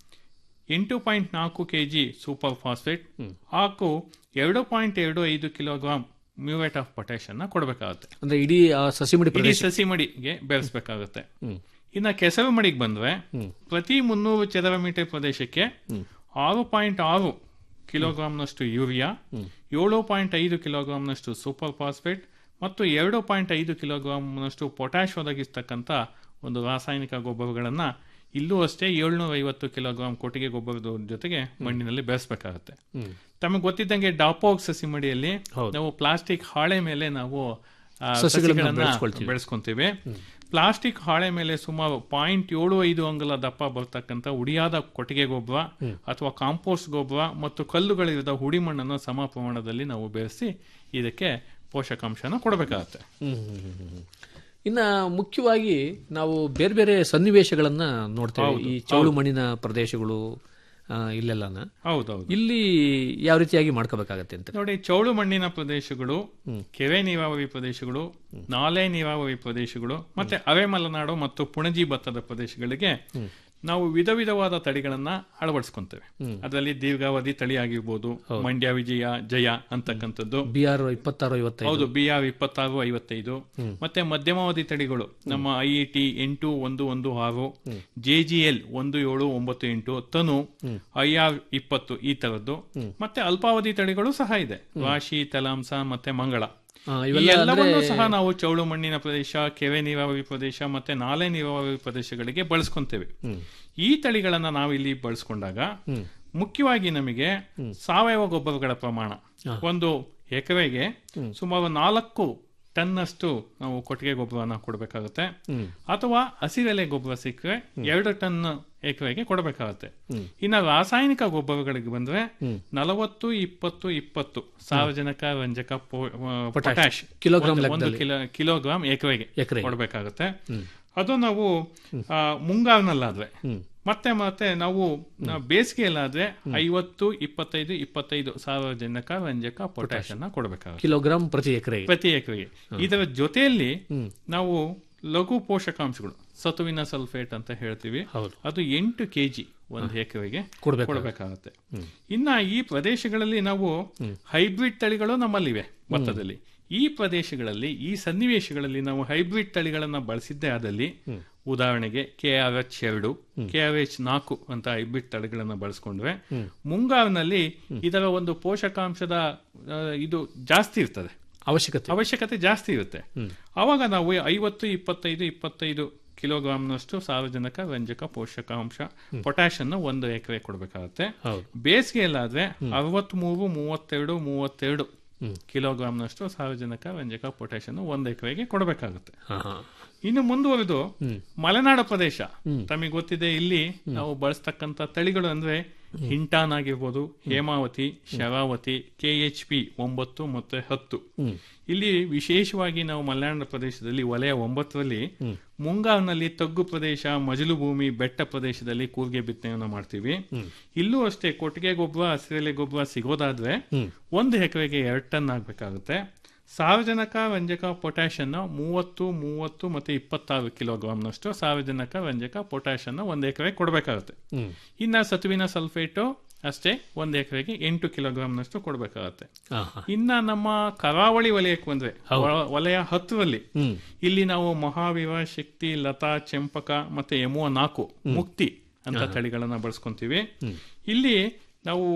ಎಂಟು ಪಾಯಿಂಟ್ ನಾಲ್ಕು ಕೆಜಿ ಸೂಪರ್ ಫಾಸ್ಫೇಟ್ ಹಾಗೂ ಎರಡು ಪಾಯಿಂಟ್ ಎರಡು ಐದು ಕಿಲೋಗ್ರಾಂ ಮ್ಯೂವೇಟ್ ಆಫ್ ಪೊಟ್ಯಾಶ್ ಅನ್ನ ಕೊಡಬೇಕಾಗುತ್ತೆ ಅಂದ್ರೆ ಇಡೀ ಆ ಸಸಿ ಮಡಿ ಇಡೀ ಪ್ರದೇಶ ಸಸಿ ಮಡಿಗೆ ಬೆರೆಸಬೇಕಾಗುತ್ತೆ ಇನ್ನ ಕೆಸರು ಮಡಿಗೆ ಬಂದ್ರೆ ಪ್ರತಿ ಮುನ್ನೂರು ಚದರ ಮೀಟರ್ ಪ್ರದೇಶಕ್ಕೆ ಆರು ಪಾಯಿಂಟ್ ಆರು ಕಿಲೋಗ್ರಾಂನಷ್ಟು ಯೂರಿಯಾ ಏಳು ಪಾಯಿಂಟ್ ಐದು ಕಿಲೋಗ್ರಾಂನಷ್ಟು ಸೂಪರ್ ಫಾಸ್ಫೇಟ್ ಮತ್ತು ಎರಡು ಪಾಯಿಂಟ್ ಐದು ಕಿಲೋಗ್ರಾಂನಷ್ಟು ಪೊಟ್ಯಾಶ್ ಒದಗಿಸ್ತಕ್ಕಂಥ ಒಂದು ರಾಸಾಯನಿಕ ಗೊಬ್ಬರಗಳನ್ನ ಇಲ್ಲೂ ಅಷ್ಟೇ ಏಳ್ನೂರ ಐವತ್ತು ಕಿಲೋಗ್ರಾಂ ಕೊಟ್ಟಿಗೆ ಗೊಬ್ಬರದ ಜೊತೆಗೆ ಮಣ್ಣಿನಲ್ಲಿ ಬೆರೆಸಬೇಕಾಗುತ್ತೆ ತಮಗೆ ಗೊತ್ತಿದ್ದಂಗೆ ಡಾಪೋಗ್ ಸಸಿ ಮಡಿಯಲ್ಲಿ ನಾವು ಪ್ಲಾಸ್ಟಿಕ್ ಹಾಳೆ ಮೇಲೆ ನಾವು ಆ, ಸಸಿಗಳನ್ನ ಸಸಿಗಳನ್ನ ಬೆಳೆಸ್ಕೊಳ್ತೀವಿ. ಬೆಳೆಸ್ಕೊಂತೀವಿ ಪ್ಲಾಸ್ಟಿಕ್ ಹಾಳೆ ಮೇಲೆ ಸುಮಾರು ಪಾಯಿಂಟ್ ಏಳು ಐದು ಅಂಗುಲ ದಪ್ಪ ಬರ್ತಕ್ಕಂಥ ಉಡಿಯಾದ ಕೊಟ್ಟಿಗೆ ಗೊಬ್ಬರ ಅಥವಾ ಕಾಂಪೋಸ್ಟ್ ಗೊಬ್ಬರ ಮತ್ತು ಕಲ್ಲುಗಳಿರದ ಹುಡಿ ಮಣ್ಣನ್ನು ಸಮ ಪ್ರಮಾಣದಲ್ಲಿ ನಾವು ಬೆರೆಸಿ ಇದಕ್ಕೆ ಪೋಷಕಾಂಶನ ಕೊಡಬೇಕಾಗತ್ತೆ ಹ್ಮ್, ಹ್ಮ್, ಹ್ಮ್, ಹ್ಮ್. ಇನ್ನ ಮುಖ್ಯವಾಗಿ ನಾವು ಬೇರೆ ಬೇರೆ ಸನ್ನಿವೇಶಗಳನ್ನ ನೋಡ್ತೇವೆ ಹೌದು, ಈ ಚೌಳು ಹೌದು. ಮಣ್ಣಿನ ಪ್ರದೇಶಗಳು ಆ, ಇಲ್ಲೆಲ್ಲನ ಹೌದೌದು ಇಲ್ಲಿ ಯಾವ ರೀತಿಯಾಗಿ ಮಾಡ್ಕೋಬೇಕಾಗತ್ತೆ ಅಂತ ನೋಡಿ ಚೌಳು ಮಣ್ಣಿನ ಪ್ರದೇಶಗಳು ಕೆರೆ ನೀರಾವರಿ ಪ್ರದೇಶಗಳು ನಾಲೆ ನೀರಾವರಿ ಪ್ರದೇಶಗಳು ಮತ್ತೆ ಅರೆ ಮಲೆನಾಡು ಮತ್ತು ಪುಣಜಿ ಭತ್ತದ ಪ್ರದೇಶಗಳಿಗೆ ನಾವು ವಿಧ ವಿಧವಾದ ತಳಿಗಳನ್ನ ಅಳವಡಿಸ್ಕೊಂತೇವೆ ಅದರಲ್ಲಿ ದೀರ್ಘಾವಧಿ ತಳಿ ಆಗಿರ್ಬೋದು ಮಂಡ್ಯ ವಿಜಯ ಜಯ ಅಂತಕ್ಕಂಥದ್ದು ಬಿ ಆರ್ ಇಪ್ಪತ್ತಾರು ಐವತ್ತೈದು ಹೌದು ಬಿ ಆರ್ ಇಪ್ಪತ್ತಾರು ಐವತ್ತೈದು ಮತ್ತೆ ಮಧ್ಯಮಾವಧಿ ತಳಿಗಳು ನಮ್ಮ ಐ ಇ ಟಿ ಎಂಟು ಒಂದು ಒಂದು ಆರು ಜೆ ಜಿ ಎಲ್ ಒಂದು ಏಳು ಒಂಬತ್ತು ಎಂಟು ತನು ಐ ಆರ್ ಇಪ್ಪತ್ತು ಈ ತರದ್ದು ಮತ್ತೆ ಅಲ್ಪಾವಧಿ ತಳಿಗಳು ಸಹ ಇದೆ ರಾಶಿ ತಲಾಂಸ ಮತ್ತೆ ಮಂಗಳ ಆ, ಈ ಇವೆಲ್ಲ ಎಲ್ಲವನ್ನೂ ಅಂದ್ರೆ- ಸಹ ನಾವು ಚೌಳು ಮಣ್ಣಿನ ಪ್ರದೇಶ ಕೆರೆ ನೀರಾವರಿ ಪ್ರದೇಶ ಮತ್ತೆ ನಾಲೆ ನೀರಾವರಿ ಪ್ರದೇಶಗಳಿಗೆ ಬಳಸ್ಕೊಂತೇವೆ ಈ ತಳಿಗಳನ್ನ ನಾವು ಇಲ್ಲಿ ಬಳಸ್ಕೊಂಡಾಗ ಮುಖ್ಯವಾಗಿ ನಮಗೆ ಸಾವಯವ ಗೊಬ್ಬರಗಳ ಪ್ರಮಾಣ ಒಂದು ಎಕರೆಗೆ ಸುಮಾರು ನಾಲ್ಕು ಟನ್ನಷ್ಟು ನಾವು ಕೊಟ್ಟಿಗೆ ಗೊಬ್ಬರನ ಕೊಡಬೇಕಾಗುತ್ತೆ ಅಥವಾ ಹಸಿರೆಲೆ ಗೊಬ್ಬರ ಸಿಕ್ಕರೆ ಎರಡು ಟನ್ ಎಕರೆಗೆ ಕೊಡಬೇಕಾಗುತ್ತೆ ಇನ್ನು ರಾಸಾಯನಿಕ ಗೊಬ್ಬರಗಳಿಗೆ ಬಂದ್ರೆ ನಲವತ್ತು ಇಪ್ಪತ್ತು ಇಪ್ಪತ್ತು ಸಾರ್ವಜನಿಕ ರಂಜಕ ಪೊ- ಆ, ಪೊಟ್ಯಾಶ್ ಕಿಲೋಗ್ರಾಂ ಒಂದು- ಒಂದು ಲೆಕ್ಕದಲ್ಲಿ. ಕಿಲೋ ಕಿಲೋಗ್ರಾಂ ಎಕರೆಗೆ ಎಕರೆಗೆ. ಕೊಡಬೇಕಾಗುತ್ತೆ ಅದು ನಾವು ಆ, ಮುಂಗಾರಿನಲ್ಲಾದ್ರೆ ಮತ್ತೆ ಮತ್ತೆ ನಾವು ಆ, ಬೇಸಿಗೆಯಲ್ಲಾದ್ರೆ ಐವತ್ತು ಇಪ್ಪತ್ತೈದು ಇಪ್ಪತ್ತೈದು ಸಾರ್ವಜನಿಕ ರಂಜಕ ಪೊಟ್ಯಾಶ್ ಅನ್ನ ಕೊಡಬೇಕಾಗುತ್ತೆ ಕಿಲೋಗ್ರಾಂ ಪ್ರತಿ ಎಕರೆಗೆ ಪ್ರತಿ ಎಕರೆಗೆ ಇದರ ಜೊತೆಯಲ್ಲಿ ನಾವು ಲಘು ಪೋಷಕಾಂಶಗಳು ಸತುವಿನ ಸಲ್ಫೇಟ್ ಅಂತ ಹೇಳ್ತೀವಿ ಅದು ಎಂಟು ಕೆಜಿ ಒಂದು ಎಕರೆಗೆ ಕೊಡ್ಬೇಕಾಗುತ್ತೆ. ಕೊಡಬೇಕಾಗುತ್ತೆ ಇನ್ನ ಈ ಪ್ರದೇಶಗಳಲ್ಲಿ ನಾವು ಹೈಬ್ರಿಡ್ ತಳಿಗಳು ನಮ್ಮಲ್ಲಿವೆ ಭತ್ತದಲ್ಲಿ ಈ ಪ್ರದೇಶಗಳಲ್ಲಿ ಈ ಸನ್ನಿವೇಶಗಳಲ್ಲಿ ನಾವು ಹೈಬ್ರಿಡ್ ತಳಿಗಳನ್ನ ಬಳಸಿದ್ದೇ ಆದಲ್ಲಿ ಉದಾಹರಣೆಗೆ ಕೆ ಆರ್ ಎಚ್ ಎರಡು ಕೆ ಆರ್ ಎಚ್ ನಾಲ್ಕು ಅಂತ ಹೈಬ್ರಿಡ್ ತಳಿಗಳನ್ನ ಬಳಸ್ಕೊಂಡ್ರೆ ಮುಂಗಾರಿನಲ್ಲಿ ಇದರ ಒಂದು ಪೋಷಕಾಂಶದ ಆ, ಇದು ಜಾಸ್ತಿ ಇರ್ತದೆ ಅವಶ್ಯಕತೆ ಅವಶ್ಯಕತೆ ಜಾಸ್ತಿ ಇರುತ್ತೆ ಅವಾಗ ನಾವು ಐವತ್ತು ಇಪ್ಪತ್ತೈದು ಇಪ್ಪತ್ತೈದು ಕಿಲೋಗ್ರಾಂನಷ್ಟು ಸಾರ್ವಜನಿಕ ರಂಜಕ ಪೋಷಕಾಂಶ ಪೊಟ್ಯಾಶ್ ಅನ್ನು ಒಂದು ಎಕರೆ ಕೊಡಬೇಕಾಗುತ್ತೆ ಬೇಸಿಗೆಯಲ್ಲಾದ್ರೆ ಅರವತ್ಮೂರು ಮೂವತ್ತೆರಡು ಮೂವತ್ತೆರಡು ಕಿಲೋಗ್ರಾಂನಷ್ಟು ಸಾರ್ವಜನಿಕ ರಂಜಕ ಪೊಟ್ಯಾಶ್ ಅನ್ನು ಒಂದು ಎಕರೆಗೆ ಕೊಡಬೇಕಾಗುತ್ತೆ ಇನ್ನು ಮುಂದುವರೆದು ಮಲೆನಾಡು ಪ್ರದೇಶ ತಮಗೆ ಗೊತ್ತಿದೆ ಇಲ್ಲಿ ನಾವು ಬಳಸ್ತಕ್ಕಂತ ತಳಿಗಳು ಅಂದ್ರೆ ಹಿಂಟಾನ್ ಆಗಿರ್ಬೋದು Hemavati Sharavati K H P ಒಂಬತ್ತು ಮತ್ತೆ ಹತ್ತು ಇಲ್ಲಿ ವಿಶೇಷವಾಗಿ ನಾವು ಮಲೆನಾಡು ಪ್ರದೇಶದಲ್ಲಿ ವಲಯ ಒಂಬತ್ತರಲ್ಲಿ ಮುಂಗಾರಿನಲ್ಲಿ ತಗ್ಗು ಪ್ರದೇಶ ಮಜಲು ಭೂಮಿ ಬೆಟ್ಟ ಪ್ರದೇಶದಲ್ಲಿ ಕೂರ್ಗೆ ಬಿತ್ತನೆಯನ್ನು ಮಾಡ್ತೀವಿ ಇಲ್ಲೂ ಅಷ್ಟೇ ಕೊಟ್ಟಿಗೆ ಗೊಬ್ಬರ ಹಸಿರೆಲೆ ಗೊಬ್ಬರ ಸಿಗೋದಾದ್ರೆ ಒಂದು ಎಕರೆಗೆ ಎರಡು ಟನ್ ಆಗ್ಬೇಕಾಗುತ್ತೆ ಸಾರ್ವಜನಿಕ ರಂಜಕ ಪೊಟ್ಯಾಶ್ ಅನ್ನು ಮೂವತ್ತು ಮೂವತ್ತು ಮತ್ತೆ ಇಪ್ಪತ್ತಾರು ಕಿಲೋಗ್ರಾಂನಷ್ಟು ಸಾರ್ವಜನಿಕ ರಂಜಕ ಪೊಟ್ಯಾಶ್ ಅನ್ನು ಒಂದು ಎಕರೆ ಕೊಡಬೇಕಾಗುತ್ತೆ ಇನ್ನ ಸತುವಿನ ಸಲ್ಫೇಟು ಅಷ್ಟೇ ಒಂದು ಎಕರೆಗೆ ಎಂಟು ಕಿಲೋಗ್ರಾಂನಷ್ಟು ಕೊಡಬೇಕಾಗುತ್ತೆ ಇನ್ನ ನಮ್ಮ ಕರಾವಳಿ ವಲಯಕ್ಕೆ ಬಂದ್ರೆ ವ- ವಲಯ ಹತ್ತರಲ್ಲಿ ಇಲ್ಲಿ ನಾವು ಮಹಾವೀರ ಶಕ್ತಿ ಲತಾ ಚೆಂಪಕ ಮತ್ತೆ ಎಮುವ ನಾಲ್ಕು ಮುಕ್ತಿ ಅಂತ ತಳಿಗಳನ್ನ ಬಳಸ್ಕೊಂತೀವಿ ಇಲ್ಲಿ ನಾವು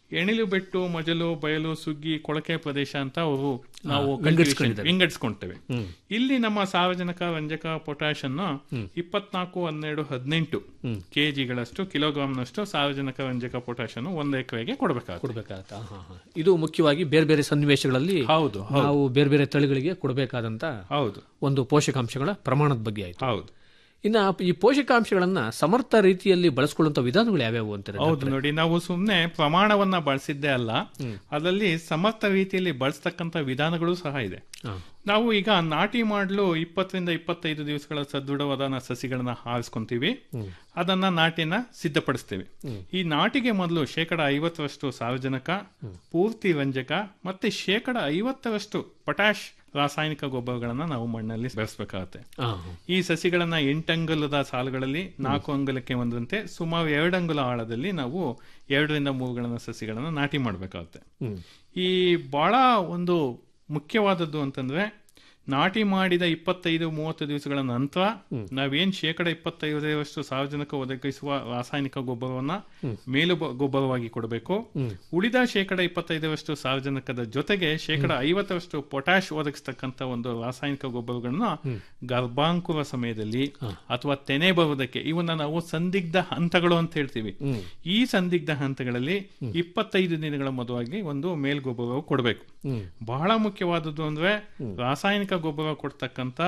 ಎಣಿಲು ಬೆಟ್ಟು ಮಜಲು ಬಯಲು ಸುಗ್ಗಿ ಕೊಳಕೆ ಪ್ರದೇಶ ಅಂತ ಅವರು ನಾವು ಹಾ, ವಿಂಗಡಿಸ್ಕೊಂಡಿದ್ದಾರೆ. ವಿಂಗಡಿಸ್ಕೊಳ್ತೇವೆ ಹ್ಮ್. ಇಲ್ಲಿ ನಮ್ಮ ಸಾರಜನಕ ರಂಜಕ ಪೊಟ್ಯಾಶ್ ಅನ್ನು ಇಪ್ಪತ್ನಾಲ್ಕು ಹನ್ನೆರಡು ಹದಿನೆಂಟು ಕೆಜಿಗಳಷ್ಟು ಕಿಲೋಗ್ರಾಮ್ನಷ್ಟು ಸಾರಜನಕ ರಂಜಕ ಪೊಟ್ಯಾಶ್ ಅನ್ನು ಒಂದು ಎಕರೆಗೆ ಕೊಡಬೇಕಾಗುತ್ತೆ ಕೊಡಬೇಕಾಗತ್ತಾ ಹಾ, ಹಾ. ಇದು ಮುಖ್ಯವಾಗಿ ಬೇರೆ ಬೇರೆ ಸನ್ನಿವೇಶಗಳಲ್ಲಿ ಹೌದು, ಹೌದು. ನಾವು ಬೇರೆ ಬೇರೆ ತಳಿಗಳಿಗೆ ಕೊಡಬೇಕಾದಂತ ಹೌದು ಒಂದು ಪೋಷಕಾಂಶಗಳ ಪ್ರಮಾಣದ ಬಗ್ಗೆ ಆಯ್ತು ಹೌದು ಇನ್ನ ಈ ಪೋಷಕಾಂಶಗಳನ್ನ ಸಮರ್ಥ ರೀತಿಯಲ್ಲಿ ಬಳಸ್ಕೊಳ್ಳುವಂತ ವಿಧಾನಗಳು ಯಾವ್ಯಾವು ಅಂತಾರೆ ಹೌದು ನೋಡಿ ನಾವು ಸುಮ್ಮನೆ ಪ್ರಮಾಣವನ್ನ ಬಳಸಿದ್ದೇ ಅಲ್ಲ ಅದರಲ್ಲಿ ಸಮರ್ಥ ರೀತಿಯಲ್ಲಿ ಬಳಸ್ತಕ್ಕಂಥ ವಿಧಾನಗಳು ಸಹ ಇದೆ ನಾವು ಈಗ ನಾಟಿ ಮಾಡಲು ಇಪ್ಪತ್ತರಿಂದ ಇಪ್ಪತ್ತೈದು ದಿವಸಗಳ ಸದೃಢವಾದ ನ- ಸಸಿಗಳನ್ನ ಆರಿಸ್ಕೊಂತೀವಿ ಅದನ್ನ ನಾಟಿನ ಸಿದ್ಧಪಡಿಸ್ತೇವೆ ಈ ನಾಟಿಗೆ ಮೊದಲು ಶೇಕಡ ಐವತ್ತರಷ್ಟು ಸಾರಜನಕ ಪೂರ್ತಿ ರಂಜಕ ಮತ್ತೆ ಶೇಕಡ ಐವತ್ತರಷ್ಟು ಪೊಟ್ಯಾಶ್ ರಾಸಾಯನಿಕ ಗೊಬ್ಬರಗಳನ್ನ ನಾವು ಮಣ್ಣಲ್ಲಿ ಬೆಳೆಸಬೇಕಾಗುತ್ತೆ ಹಾ, ಈ ಸಸಿಗಳನ್ನ ಎಂಟಂಗುಲದ ಸಾಲುಗಳಲ್ಲಿ ನಾಲ್ಕು ಅಂಗುಲಕ್ಕೆ ಒಂದಂತೆ ಸುಮಾರು ಎರಡು ಅಂಗುಲ ಆಳದಲ್ಲಿ ನಾವು ಎರಡರಿಂದ ಮೂರುಗಳನ್ನ ಸಸಿಗಳನ್ನ ನಾಟಿ ಮಾಡಬೇಕಾಗುತ್ತೆ ಹ್ಮ್. ಈ ಬಹಳ ಒಂದು ಮುಖ್ಯವಾದದ್ದು ಅಂತಂದ್ರೆ ನಾಟಿ ಮಾಡಿದ ಇಪ್ಪತ್ತೈದು ಮೂವತ್ತು ದಿವಸಗಳ ನಂತರ ನಾವೇನ್ ಶೇಕಡ ಇಪ್ಪತ್ತೈದರಷ್ಟು ಸಾರ್ವಜನಿಕ ಒದಗಿಸುವ ರಾಸಾಯನಿಕ ಗೊಬ್ಬರವನ್ನ ಮೇಲು ಬ- ಗೊಬ್ಬರವಾಗಿ ಕೊಡಬೇಕು ಉಳಿದ ಶೇಕಡ ಇಪ್ಪತ್ತೈದರಷ್ಟು ಸಾರ್ವಜನಿಕದ ಜೊತೆಗೆ ಶೇಕಡ ಐವತ್ತರಷ್ಟು ಪೊಟ್ಯಾಶ್ ಒದಗಿಸ್ತಕ್ಕಂಥ ಒಂದು ರಾಸಾಯನಿಕ ಗೊಬ್ಬರಗಳನ್ನ ಗರ್ಭಾಂಕುರ ಸಮಯದಲ್ಲಿ ಅಥವಾ ತೆನೆ ಬರುವುದಕ್ಕೆ ಇವನ್ನ ನಾವು ಸಂದಿಗ್ಧ ಹಂತಗಳು ಅಂತ ಹೇಳ್ತೀವಿ ಈ ಸಂದಿಗ್ಧ ಹಂತಗಳಲ್ಲಿ ಇಪ್ಪತ್ತೈದು ದಿನಗಳ ಮೊದಲಾಗಿ ಒಂದು ಮೇಲ್ಗೊಬ್ಬರ ಕೊಡಬೇಕು ಬಹಳ ಮುಖ್ಯವಾದದ್ದು ಅಂದ್ರೆ ರಾಸಾಯನಿಕ ಗೊಬ್ಬರ ಕೊಡ್ತಕ್ಕಂತ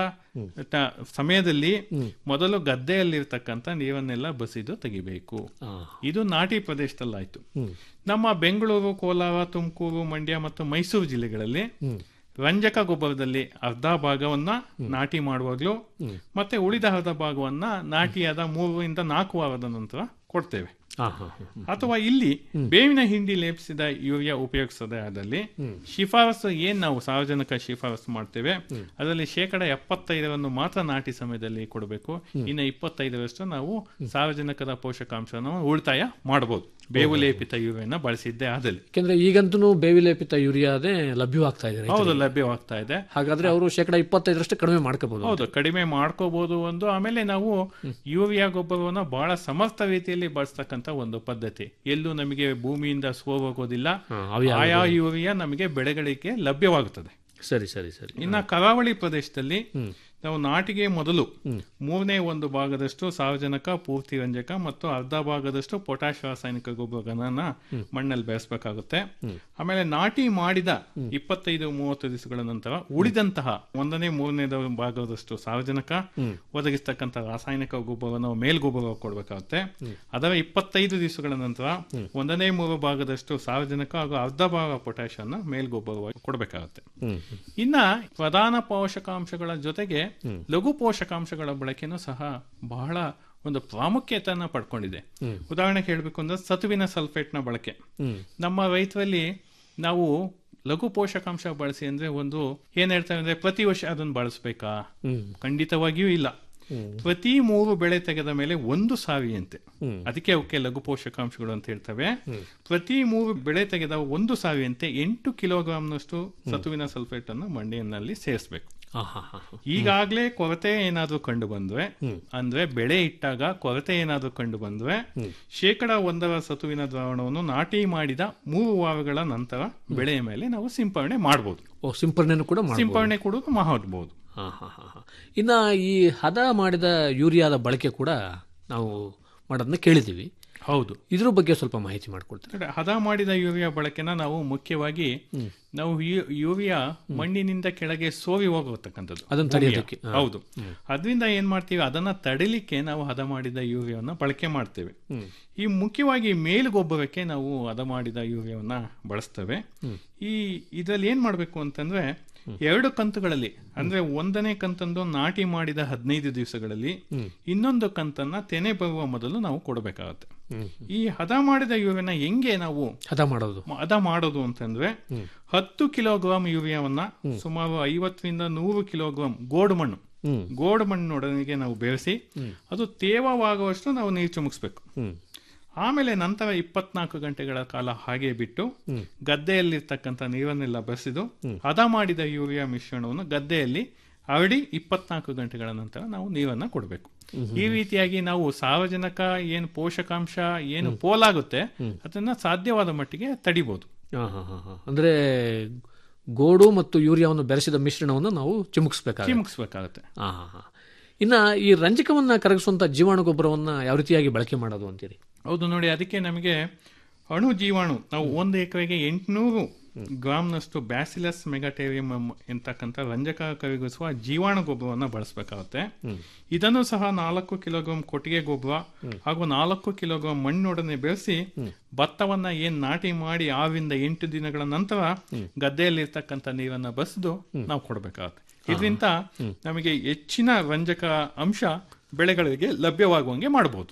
ಟ- ಸಮಯದಲ್ಲಿ ಮೊದಲು ಗದ್ದೆಯಲ್ಲಿರ್ತಕ್ಕಂಥ ನೀರನ್ನೆಲ್ಲ ಬಸಿದು ತೆಗಿಬೇಕು ಇದು ನಾಟಿ ಪ್ರದೇಶದಲ್ಲಾಯ್ತು ನಮ್ಮ ಬೆಂಗಳೂರು ಕೋಲಾರ ತುಮಕೂರು ಮಂಡ್ಯ ಮತ್ತು ಮೈಸೂರು ಜಿಲ್ಲೆಗಳಲ್ಲಿ ರಂಜಕ ಗೊಬ್ಬರದಲ್ಲಿ ಅರ್ಧ ಭಾಗವನ್ನ ನಾಟಿ ಮಾಡುವಾಗ್ಲೂ ಮತ್ತೆ ಉಳಿದ ಅರ್ಧ ಭಾಗವನ್ನ ನಾಟಿಯಾದ ಮೂರರಿಂದ ನಾಲ್ಕು ವಾರದ ನಂತರ ಕೊಡ್ತೇವೆ ಹಾ, ಹಾ, ಹಾ. ಅಥವಾ ಇಲ್ಲಿ ಬೇವಿನ ಹಿಂಡಿ ಲೇಪಿಸಿದ ಯೂರಿಯಾ ಉಪಯೋಗಿಸದೆ ಆದಲ್ಲಿ ಶಿಫಾರಸು ಏನ್ ನಾವು ಸಾರ್ವಜನಿಕ ಶಿಫಾರಸು ಮಾಡ್ತೇವೆ ಅದರಲ್ಲಿ ಶೇಕಡ ಎಪ್ಪತ್ತೈದರನ್ನು ಮಾತ್ರ ನಾಟಿ ಸಮಯದಲ್ಲಿ ಕೊಡಬೇಕು ಇನ್ನು ಇಪ್ಪತ್ತೈದರಷ್ಟು ನಾವು ಸಾರ್ವಜನಿಕದ ಪೋಷಕಾಂಶವನ್ನು ಉಳಿತಾಯ ಮಾಡಬಹುದು ಬೇವು ಲೇಪಿತ ಯೂರಿಯಾನ ಬಳಸಿದ್ದೇ ಆದಲ್ಲಿ ಯಾಕೆಂದ್ರೆ ಈಗಂತೂ ಬೇವಿಲೇಪಿತ ಯೂರಿಯಾದೇ ಲಭ್ಯವಾಗ್ತಾ ಇದೆ ಹೌದು ರೈತರಿಗೆ. ಲಭ್ಯವಾಗ್ತಾ ಇದೆ ಹಾಗಾದ್ರೆ ಅವರು ಶೇಕಡ ಇಪ್ಪತ್ತೈದರಷ್ಟು ಕಡಿಮೆ ಮಾಡ್ಕೋಬಹುದು ಹೌದು ಕಡಿಮೆ ಮಾಡ್ಕೋಬಹುದು ಒಂದು ಆಮೇಲೆ ನಾವು ಯೂರಿಯಾ ಗೊಬ್ಬರವನ್ನು ಬಹಳ ಸಮರ್ಥ ರೀತಿಯಲ್ಲಿ ಬಳಸ್ತಕ್ಕಂತ ಒಂದು ಪದ್ಧತಿ ಎಲ್ಲೂ ನಮಗೆ ಭೂಮಿಯಿಂದ ಸೋಗೋಗೋದಿಲ್ಲ ಅವ್ಯಾವ ಆಯಾ ಯೂರಿಯಾ ನಮಗೆ ಬೆಳೆಗಳಿಗೆ ಲಭ್ಯವಾಗುತ್ತದೆ ಸರಿ ಸರಿ ಸರಿ ಇನ್ನ ಕರಾವಳಿ ಪ್ರದೇಶದಲ್ಲಿ ನಾವು ನಾಟಿಗೆ ಮೊದಲು ಮೂರನೇ ಒಂದು ಭಾಗದಷ್ಟು ಸಾರಜನಕ ಪೂರ್ತಿ ರಂಜಕ ಮತ್ತು ಅರ್ಧ ಭಾಗದಷ್ಟು ಪೊಟ್ಯಾಶ್ ರಾಸಾಯನಿಕ ಗೊಬ್ಬರಗಳನ್ನ ಮಣ್ಣಲ್ಲಿ ಬೆಳೆಸಬೇಕಾಗುತ್ತೆ ಆಮೇಲೆ ನಾಟಿ ಮಾಡಿದ ಇಪ್ಪತ್ತೈದು ಮೂವತ್ತು ದಿವಸಗಳ ನಂತರ ಉಳಿದಂತಹ ಒಂದನೇ ಮೂರನೇ ಭಾಗದಷ್ಟು ಸಾರಜನಕ ಒದಗಿಸ್ತಕ್ಕಂಥ ರಾಸಾಯನಿಕ ಗೊಬ್ಬರವನ್ನು ಮೇಲ್ಗೊಬ್ಬರ ಕೊಡಬೇಕಾಗುತ್ತೆ ಅದರ ಇಪ್ಪತ್ತೈದು ದಿವಸಗಳ ನಂತರ ಒಂದನೇ ಮೂರು ಭಾಗದಷ್ಟು ಸಾರಜನಕ ಹಾಗೂ ಅರ್ಧ ಭಾಗ ಪೊಟ್ಯಾಶ್ ಅನ್ನ ಮೇಲ್ಗೊಬ್ಬರವಾಗಿ ಕೊಡಬೇಕಾಗುತ್ತೆ ಇನ್ನ ಪ್ರಧಾನ ಪೋಷಕಾಂಶಗಳ ಜೊತೆಗೆ ಲಘು ಪೋಷಕಾಂಶಗಳ ಬಳಕೆನೂ ಸಹ ಬಹಳ ಒಂದು ಪ್ರಾಮುಖ್ಯತೆಯನ್ನ ಪಡ್ಕೊಂಡಿದೆ ಉದಾಹರಣೆಗೆ ಹೇಳಬೇಕು ಅಂದ್ರೆ ಸತುವಿನ ಸಲ್ಫೇಟ್ ನ ಬಳಕೆ ನಮ್ಮ ರೈತರಲ್ಲಿ ನಾವು ಲಘು ಪೋಷಕಾಂಶ ಬಳಸಿ ಅಂದ್ರೆ ಒಂದು ಏನ್ ಹೇಳ್ತಾರೆ ಅಂದ್ರೆ ಪ್ರತಿ ವರ್ಷ ಅದನ್ನ ಬಳಸಬೇಕಾ ಖಂಡಿತವಾಗಿಯೂ ಇಲ್ಲ ಪ್ರತಿ ಮೂರು ಬೆಳೆ ತೆಗೆದ ಮೇಲೆ ಒಂದು ಸಾವಿಯಂತೆ ಅದಕ್ಕೆ ಅವಕ್ಕೆ ಲಘು ಪೋಷಕಾಂಶಗಳು ಅಂತ ಹೇಳ್ತವೆ ಪ್ರತಿ ಮೂರು ಬೆಳೆ ತೆಗೆದ ಒಂದು ಸಾವಿಯಂತೆ ಎಂಟು ಕಿಲೋಗ್ರಾಂನಷ್ಟು ಸತುವಿನ ಸಲ್ಫೇಟ್ ಅನ್ನು ಮಣ್ಣಿನಲ್ಲಿ ಸೇರಿಸಬೇಕು ಹಾ, ಹಾ, ಹಾ, ಹಾ. ಈಗಾಗ್ಲೇ ಕೊರತೆ ಏನಾದ್ರೂ ಕಂಡು ಬಂದ್ರೆ ಅಂದ್ರೆ ಬೆಳೆ ಇಟ್ಟಾಗ ಕೊರತೆ ಏನಾದ್ರೂ ಕಂಡು ಬಂದ್ರೆ ಶೇಕಡ ಒಂದರ ಸತುವಿನ ದ್ರಾವಣವನ್ನು ನಾಟಿ ಮಾಡಿದ ಮೂರು ವಾರಗಳ ನಂತರ ಬೆಳೆಯ ಮೇಲೆ ನಾವು ಸಿಂಪರಣೆ ಮಾಡಬಹುದು ಓ ಸಿಂಪರಣೆನೂ ಕೂಡ ಮಾಡ್ಬೋದು. ಸಿಂಪರಣೆ ಕೂಡ ಮಾಡಬಹುದು ಹಾ, ಹಾ, ಹಾ, ಹಾ. ಇನ್ನ ಈ ಹದ ಮಾಡಿದ ಯೂರಿಯಾದ ಬಳಕೆ ಕೂಡ ನಾವು ಮಾಡೋದನ್ನ ಕೇಳಿದೀವಿ ಹೌದು ಇದ್ರ ಬಗ್ಗೆ ಸ್ವಲ್ಪ ಮಾಹಿತಿ ಮಾಡ್ಕೊಡ್ತಾರೆ ನೋಡಿ, ಹದ ಮಾಡಿದ ಯೂರಿಯಾ ಬಳಕೆನ ನಾವು ಮುಖ್ಯವಾಗಿ ನಾವು ಯೂ- ಯೂರಿಯಾ ಮಣ್ಣಿನಿಂದ ಕೆಳಗೆ ಸೋವಿ ಹೋಗತಕ್ಕಂಥದ್ದು ಅದನ್ನ ತಡೆಯೋದಕ್ಕೆ. ಭೂಮಿಯ. ಹೌದು ಅದರಿಂದ ಏನ್ ಮಾಡ್ತೀವಿ ಅದನ್ನ ತಡಿಲಿಕ್ಕೆ ನಾವು ಹದ ಮಾಡಿದ ಯೂರಿಯಾವನ್ನ ಬಳಕೆ ಮಾಡ್ತೇವೆ ಈ ಮುಖ್ಯವಾಗಿ ಮೇಲುಗೊಬ್ಬರಕ್ಕೆ ನಾವು ಹದ ಮಾಡಿದ ಯೂರಿಯಾವನ್ನ ಬಳಸ್ತೇವೆ ಈ ಇದ್ರಲ್ಲಿ ಏನ್ ಮಾಡ್ಬೇಕು ಅಂತಂದ್ರೆ ಎರಡು ಕಂತುಗಳಲ್ಲಿ ಅಂದ್ರೆ ಒಂದನೇ ಕಂತಂದು ನಾಟಿ ಮಾಡಿದ ಹದಿನೈದು ದಿವಸಗಳಲ್ಲಿ ಇನ್ನೊಂದು ಕಂತನ್ನ ತೆನೆ ಬರುವ ಮೊದಲು ನಾವು ಕೊಡಬೇಕಾಗತ್ತೆ ಈ ಹದ ಮಾಡಿದ ಯೂರಿಯಾನ ಹೆಂಗೆ ನಾವು ಹದ ಮಾಡೋದು ಹದ ಮಾಡೋದು ಅಂತಂದ್ರೆ ಹತ್ತು ಕಿಲೋಗ್ರಾಂ ಯೂರಿಯಾವನ್ನ ಸುಮಾರು ಐವತ್ತರಿಂದ ನೂರು ಕಿಲೋಗ್ರಾಂ ಗೋಡು ಮಣ್ಣು ಗೋಡು ಮಣ್ಣೊಡನೆಗೆ ನಾವು ಬೆರೆಸಿ ಅದು ತೇವವಾಗುವಷ್ಟು ನಾವು ನೀರು ಚುಮುಕ್ಸ್ಬೇಕು ಆಮೇಲೆ ನಂತರ ಇಪ್ಪತ್ನಾಲ್ಕು ಗಂಟೆಗಳ ಕಾಲ ಹಾಗೆ ಬಿಟ್ಟು ಗದ್ದೆಯಲ್ಲಿರ್ತಕ್ಕಂಥ ನೀರನ್ನೆಲ್ಲ ಬೆರೆಸಿದು ಹದ ಮಾಡಿದ ಯೂರಿಯಾ ಮಿಶ್ರಣವನ್ನು ಗದ್ದೆಯಲ್ಲಿ ಹರಡಿ ಇಪ್ಪತ್ನಾಲ್ಕು ಗಂಟೆಗಳ ನಂತರ ನಾವು ನೀರನ್ನ ಕೊಡಬೇಕು ಈ ರೀತಿಯಾಗಿ ನಾವು ಸಾರ್ವಜನಿಕ ಏನು ಪೋಷಕಾಂಶ ಏನು ಪೋಲಾಗುತ್ತೆ ಅದನ್ನ ಸಾಧ್ಯವಾದ ಮಟ್ಟಿಗೆ ತಡಿಬಹುದು ಹಾ, ಹಾ, ಹಾ, ಹಾ. ಅಂದ್ರೆ ಗೋಡು ಮತ್ತು ಯೂರಿಯಾವನ್ನು ಬೆರೆಸಿದ ಮಿಶ್ರಣವನ್ನು ನಾವು ಚಿಮುಕಿಸ್ಬೇಕಾಗುತ್ತೆ ಚಿಮುಕಿಸ್ಬೇಕಾಗತ್ತೆ ಹಾ, ಹಾ, ಹಾ. ಇನ್ನ ಈ ರಂಜಕವನ್ನ ಕರಗಿಸುವಂತ ಜೀವಾಣು ಗೊಬ್ಬರವನ್ನ ಯಾವ ರೀತಿಯಾಗಿ ಬಳಕೆ ಮಾಡೋದು ಅಂತೀರಿ ಹೌದು ನೋಡಿ ಅದಕ್ಕೆ ನಮಗೆ ಅಣು ಜೀವಾಣು ನಾವು ಒಂದು ಎಕರೆಗೆ ಎಂಟುನೂರು ಗ್ರಾಮ್ನಷ್ಟು ಬ್ಯಾಸಿಲಸ್ ಮೆಗಾಟೇರಿಯಂ ಎಂತಕ್ಕಂಥ ರಂಜಕ ಕರಗಿಸುವ ಜೀವಾಣು ಗೊಬ್ಬರವನ್ನು ಬಳಸಬೇಕಾಗುತ್ತೆ ಇದನ್ನು ಸಹ ನಾಲ್ಕು ಕಿಲೋಗ್ರಾಂ ಕೊಟ್ಟಿಗೆ ಗೊಬ್ಬರ ಹಾಗೂ ನಾಲ್ಕು ಕಿಲೋಗ್ರಾಂ ಮಣ್ಣೊಡನೆ ಬೆರೆಸಿ ಭತ್ತವನ್ನ ಏನ್ ನಾಟಿ ಮಾಡಿ ಆರರಿಂದ ಎಂಟು ದಿನಗಳ ನಂತರ ಗದ್ದೆಯಲ್ಲಿರ್ತಕ್ಕಂಥ ನೀರನ್ನ ಬಸಿದು ನಾವು ಕೊಡಬೇಕಾಗುತ್ತೆ ಇದರಿಂದ ನಮಗೆ ಹೆಚ್ಚಿನ ರಂಜಕ ಅಂಶ ಬೆಳೆಗಳಿಗೆ ಲಭ್ಯವಾಗುವಂಗೆ ಮಾಡಬಹುದು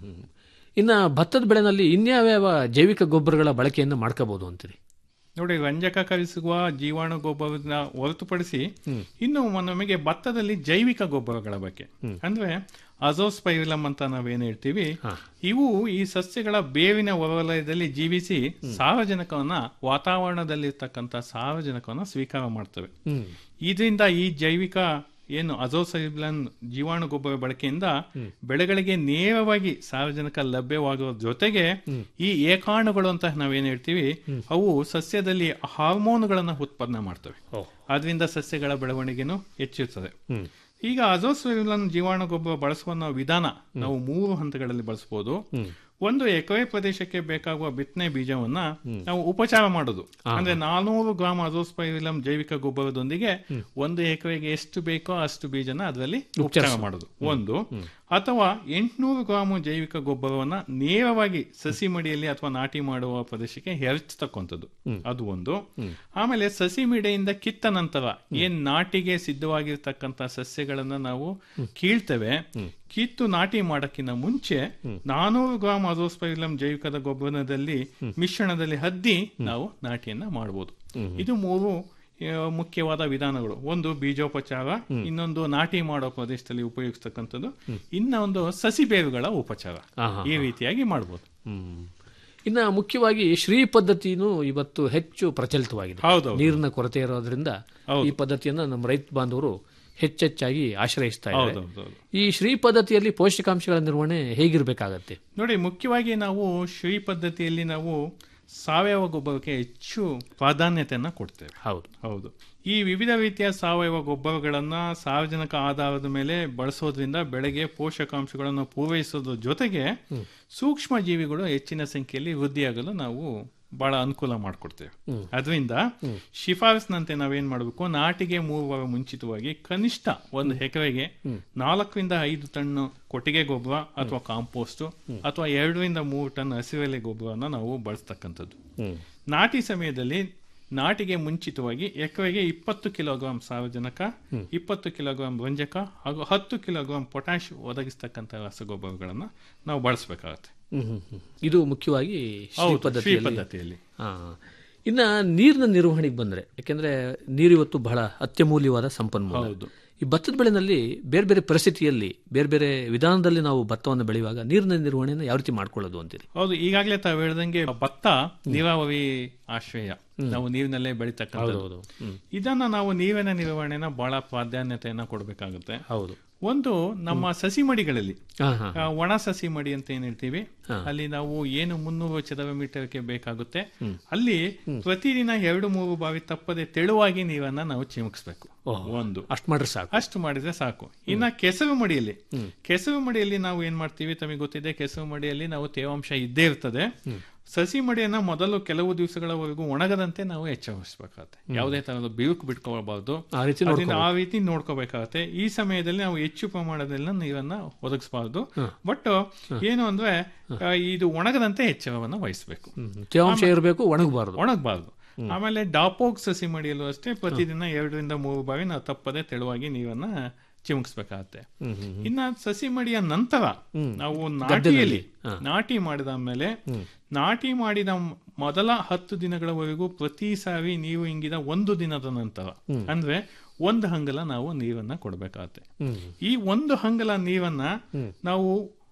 ಇನ್ನ ಭತ್ತದ ಬೆಳೆನಲ್ಲಿ ಇನ್ಯಾವ್ಯಾವ ಜೈವಿಕ ಗೊಬ್ಬರಗಳ ಬಳಕೆಯನ್ನು ಮಾಡ್ಕೋಬಹುದು ಅಂತೀರಿ ನೋಡಿ ರಂಜಕ ಕಲಿಸುವ ಜೀವಾಣು ಗೊಬ್ಬರನ ಹೊರತುಪಡಿಸಿ ಇನ್ನು ನಮಗೆ ಭತ್ತದಲ್ಲಿ ಜೈವಿಕ ಗೊಬ್ಬರಗಳ ಬಗ್ಗೆ ಅಂದ್ರೆ ಅಜೋಸ್ಪೈರಿಲಮ್ ಅಂತ ನಾವೇನ್ ಹೇಳ್ತೀವಿ ಇವು ಈ ಸಸ್ಯಗಳ ಬೇವಿನ ಹೊರವಲಯದಲ್ಲಿ ಜೀವಿಸಿ ಸಾರಜನಕವನ್ನ ವಾತಾವರಣದಲ್ಲಿರ್ತಕ್ಕಂಥ ಸಾರಜನಕವನ್ನ ಸ್ವೀಕಾರ ಮಾಡ್ತವೆ ಇದರಿಂದ ಈ ಜೈವಿಕ ಏನು ಅಜೋಸೈಬ್ಲನ್ ಜೀವಾಣು ಗೊಬ್ಬರ ಬಳಕೆಯಿಂದ ಬೆಳೆಗಳಿಗೆ ನೇರವಾಗಿ ಸಾರ್ವಜನಿಕ ಲಭ್ಯವಾಗುವ ಜೊತೆಗೆ ಈ ಏಕಾಣುಗಳು ಅಂತ ನಾವೇನ್ ಹೇಳ್ತೀವಿ ಅವು ಸಸ್ಯದಲ್ಲಿ ಹಾರ್ಮೋನುಗಳನ್ನ ಉತ್ಪನ್ನ ಮಾಡ್ತವೆ ಅದರಿಂದ ಸಸ್ಯಗಳ ಬೆಳವಣಿಗೆನೂ ಹೆಚ್ಚುತ್ತದೆ ಈಗ ಅಜೋಸ್ವೆರಿಲನ್ ಜೀವಾಣು ಗೊಬ್ಬರ ಬಳಸುವ ನಾವು ವಿಧಾನ ನಾವು ಮೂರು ಹಂತಗಳಲ್ಲಿ ಬಳಸಬಹುದು ಒಂದು ಎಕರೆ ಪ್ರದೇಶಕ್ಕೆ ಬೇಕಾಗುವ ಬಿತ್ತನೆ ಬೀಜವನ್ನ ನಾವು ಉಪಚಾರ ಮಾಡೋದು ಅಂದ್ರೆ ನಾನೂರು ಗ್ರಾಮ್ ಅಜೋಸ್ಪೈರಿಲಂ ಜೈವಿಕ ಗೊಬ್ಬರದೊಂದಿಗೆ ಒಂದು ಎಕರೆಗೆ ಎಷ್ಟು ಬೇಕೋ ಅಷ್ಟು ಬೀಜನ ಅದರಲ್ಲಿ ಉಪಚಾರ ಮಾಡೋದು ಒಂದು ಅಥವಾ ಎಂಟುನೂರು ಗ್ರಾಮ್ ಜೈವಿಕ ಗೊಬ್ಬರವನ್ನ ನೇರವಾಗಿ ಸಸಿ ಮಡಿಯಲ್ಲಿ ಅಥವಾ ನಾಟಿ ಮಾಡುವ ಪ್ರದೇಶಕ್ಕೆ ಎರಚತಕ್ಕಂಥದ್ದು ಅದು ಒಂದು ಆಮೇಲೆ ಸಸಿ ಮಿಡೆಯಿಂದ ಕಿತ್ತ ನಂತರ ಏನ್ ನಾಟಿಗೆ ಸಿದ್ಧವಾಗಿರ್ತಕ್ಕಂಥ ಸಸ್ಯಗಳನ್ನ ನಾವು ಕೀಳ್ತೇವೆ ಕಿತ್ತು ನಾಟಿ ಮಾಡಕ್ಕಿಂತ ಮುಂಚೆ ನಾನೂರು ಗ್ರಾಮ್ ಅಜೋಸ್ಪೈಲಂ ಜೈವಿಕದ ಗೊಬ್ಬರದಲ್ಲಿ ಮಿಶ್ರಣದಲ್ಲಿ ಹದ್ದಿ ನಾವು ನಾಟಿಯನ್ನ ಮಾಡಬಹುದು ಇದು ಮೂರು ಆ, ಮುಖ್ಯವಾದ ವಿಧಾನಗಳು ಒಂದು ಬೀಜೋಪಚಾರ ಇನ್ನೊಂದು ನಾಟಿ ಮಾಡೋ ಪ್ರದೇಶದಲ್ಲಿ ಉಪಯೋಗಿಸ್ತಕ್ಕಂಥದ್ದು ಇನ್ನೊಂದು ಸಸಿ ಬೇರುಗಳ ಉಪಚಾರ ಆಹಾ. ಈ ರೀತಿಯಾಗಿ ಮಾಡಬಹುದು ಇನ್ನ ಮುಖ್ಯವಾಗಿ ಶ್ರೀ ಪದ್ಧತಿನೂ ಇವತ್ತು ಹೆಚ್ಚು ಪ್ರಚಲಿತವಾಗಿದೆ ಹೌದೌದು. ನೀರಿನ ಕೊರತೆ ಇರೋದ್ರಿಂದ ಹೌದು. ಈ ಪದ್ಧತಿಯನ್ನ ನಮ್ಮ ರೈತ ಬಾಂಧವರು ಹೆಚ್ಚೆಚ್ಚಾಗಿ ಆಶ್ರಯಿಸ್ತಾ ಇದ್ದಾರೆ ಹೌದೌದು. ಈ ಶ್ರೀ ಪದ್ಧತಿಯಲ್ಲಿ ಪೋಷಕಾಂಶಗಳ ನಿರ್ವಹಣೆ ಹೇಗಿರಬೇಕಾಗತ್ತೆ ನೋಡಿ ಮುಖ್ಯವಾಗಿ ನಾವು ಶ್ರೀ ಪದ್ಧತಿಯಲ್ಲಿ ನಾವು ಸಾವಯವ ಗೊಬ್ಬರಕ್ಕೆ ಹೆಚ್ಚು ಪ್ರಾಧಾನ್ಯತೆಯನ್ನ ಕೊಡ್ತೇವೆ ಹೌದು ಹೌದು ಈ ವಿವಿಧ ರೀತಿಯ ಸಾವಯವ ಗೊಬ್ಬರಗಳನ್ನ ಸಾರ್ವಜನಿಕ ಆಧಾರದ ಮೇಲೆ ಬಳಸೋದ್ರಿಂದ ಬೆಳೆಗೆ ಪೋಷಕಾಂಶಗಳನ್ನು ಪೂರೈಸೋದ್ರ ಜೊತೆಗೆ ಸೂಕ್ಷ್ಮ ಜೀವಿಗಳು ಹೆಚ್ಚಿನ ಸಂಖ್ಯೆಯಲ್ಲಿ ವೃದ್ಧಿಯಾಗಲು ನಾವು ಬಹಳ ಅನುಕೂಲ ಮಾಡಿಕೊಡ್ತೇವೆ ಅದರಿಂದ ಶಿಫಾರಸ್ನಂತೆ ನಾವೇನ್ ಮಾಡಬೇಕು ನಾಟಿಗೆ ಮೂರು ವಾರ ಮುಂಚಿತವಾಗಿ ಕನಿಷ್ಠ ಒಂದು ಎಕರೆಗೆ ನಾಲ್ಕರಿಂದ ಐದು ಟನ್ ಕೊಟ್ಟಿಗೆ ಗೊಬ್ಬರ ಅಥವಾ ಕಾಂಪೋಸ್ಟ್ ಅಥವಾ ಎರಡರಿಂದ ಮೂರು ಟನ್ ಹಸಿರೆಲೆ ಗೊಬ್ಬರನ ನಾವು ಬಳಸ್ತಕ್ಕಂಥದ್ದು ನಾಟಿ ಸಮಯದಲ್ಲಿ ನಾಟಿಗೆ ಮುಂಚಿತವಾಗಿ ಎಕರೆಗೆ ಇಪ್ಪತ್ತು ಕಿಲೋಗ್ರಾಂ ಸಾರಜನಕ ಇಪ್ಪತ್ತು ಕಿಲೋಗ್ರಾಂ ರಂಜಕ ಹಾಗೂ ಹತ್ತು ಕಿಲೋಗ್ರಾಂ ಪೊಟ್ಯಾಶ್ ಒದಗಿಸ್ತಕ್ಕಂಥ ರಸಗೊಬ್ಬರಗಳನ್ನು ನಾವು ಬಳಸಬೇಕಾಗತ್ತೆ ಹ್ಮ್, ಹ್ಮ್, ಹ್ಮ್. ಇದು ಮುಖ್ಯವಾಗಿ ಶ್ರೀ ಹೌದು, ಶ್ರೀ ಪದ್ಧತಿಯಲ್ಲಿ ಪದ್ಧತಿಯಲ್ಲಿ. ಹಾ. ಇನ್ನ ನೀರಿನ ನಿರ್ವಹಣೆಗೆ ಬಂದ್ರೆ ಯಾಕೆಂದ್ರೆ ನೀರು ಇವತ್ತು ಬಹಳ ಅತ್ಯಮೂಲ್ಯವಾದ ಸಂಪನ್ಮೂಲ ಹೌದು. ಈ ಭತ್ತದ ಬೆಳೆನಲ್ಲಿ ಬೇರೆ ಬೇರೆ ಪರಿಸ್ಥಿತಿಯಲ್ಲಿ ಬೇರೆ ಬೇರೆ ವಿಧಾನದಲ್ಲಿ ನಾವು ಭತ್ತವನ್ನು ಬೆಳೆಯುವಾಗ ನೀರಿನ ನಿರ್ವಹಣೆಯನ್ನು ಯಾವ ರೀತಿ ಮಾಡ್ಕೊಳ್ಳೋದು ಅಂತೀರಿ ಹೌದು ಈಗಾಗಲೇ ತಾವು ಹೇಳ್ದಂಗೆ ಭತ್ತ ನೀರಾವರಿ ಆಶ್ರಯ ನಾವು ನೀರಿನಲ್ಲೇ ಹೌದು, ಹೌದು. ಬೆಳೀತಕ್ಕಂಥದ್ದು ಹ್ಮ್. ಇದನ್ನ ನಾವು ನೀರಿನ ನಿರ್ವಹಣೆನ ಬಹಳ ಪ್ರಾಧಾನ್ಯತೆಯನ್ನ ಕೊಡಬೇಕಾಗುತ್ತೆ ಹೌದು ಒಂದು ನಮ್ಮ ಸಸಿ ಮಡಿಗಳಲ್ಲಿ ಹಾ, ಹಾ, ಆ, ಒಣ ಸಸಿ ಮಡಿ ಅಂತ ಏನ್ ಹೇಳ್ತೀವಿ ಅಲ್ಲಿ ನಾವು ಏನು ಮುನ್ನೂರು ಚದರ ಮೀಟರ್ಗೆ ಬೇಕಾಗುತ್ತೆ ಅಲ್ಲಿ ಪ್ರತಿದಿನ ಎರಡು ಮೂರು ಬಾವಿ ತಪ್ಪದೆ ತೆಳುವಾಗಿ ನೀರನ್ನ ನಾವು ಚಿಮುಕಿಸ್ಬೇಕು ಒಂದು ಅಷ್ಟು ಮಾಡ್ರೆ ಸಾಕು ಅಷ್ಟು ಮಾಡಿದ್ರೆ ಸಾಕು ಇನ್ನ ಕೆಸರು ಮಡಿಯಲ್ಲಿ ಕೆಸರು ಮಡಿಯಲ್ಲಿ ನಾವು ಏನ್ ಮಾಡ್ತೀವಿ ತಮಗೆ ಗೊತ್ತಿದೆ ಕೆಸರು ಮಡಿಯಲ್ಲಿ ನಾವು ತೇವಾಂಶ ಇದ್ದೇ ಇರ್ತದೆ ಸಸಿ ಮಡಿಯನ್ನ ಮೊದಲು ಕೆಲವು ದಿವಸಗಳವರೆಗೂ ಒಣಗದಂತೆ ನಾವು ಎಚ್ಚರಿಸಬೇಕಾಗತ್ತೆ ಯಾವುದೇ ತರಹದ ಬಿರುಕು ಬಿಟ್ಕೊಳ್ಬಾರ್ದು ಆ ರೀತಿ ಅದರಿಂದ ಆ ರೀತಿ ನೋಡ್ಕೋಬೇಕಾಗತ್ತೆ ಈ ಸಮಯದಲ್ಲಿ ನಾವು ಹೆಚ್ಚು ಪ್ರಮಾಣದಲ್ಲಿ ನೀರನ್ನ ಒದಗಿಸಬಾರ್ದು ಬಟ್ ಏನು ಅಂದ್ರೆ ಆ, ಇದು ಒಣಗದಂತೆ ಎಚ್ಚರವನ್ನ ವಹಿಸಬೇಕು ತೇವಾಂಶ ಇರಬೇಕು ಒಣಗಬಾರದು ಒಣಗಬಾರ್ದು ಆಮೇಲೆ ಡಾಪೋಗ್ ಸಸಿ ಮಡಿಯಲ್ಲೂ ಅಷ್ಟೇ ಪ್ರತಿದಿನ ಎರಡರಿಂದ ಮೂರು ಬಾರಿ ನಾವು ತಪ್ಪದೆ ತೆಳುವಾಗಿ ನೀರನ್ನ ಚಿಮುಕಿಸ್ಬೇಕಾಗತ್ತೆ ಇನ್ನ ಸಸಿ ಮಡಿಯ ನಂತರ ನಾವು ನಾಟಿಯಲ್ಲಿ ನಾಟಿ ಮಾಡಿದ ಮೇಲೆ ನಾಟಿ ಮಾಡಿದ ಮ್- ಮೊದಲ ಹತ್ತು ದಿನಗಳವರೆಗೂ ಪ್ರತಿ ಸಾರಿ ನೀವು ಇಂಗಿದ ಒಂದು ದಿನದ ನಂತರ ಅಂದ್ರೆ ಒಂದು ಹಂಗಲ ನಾವು ನೀರನ್ನ ಕೊಡಬೇಕಾಗತ್ತೆ ಈ ಒಂದು ಹಂಗಲ ನೀರನ್ನ ನಾವು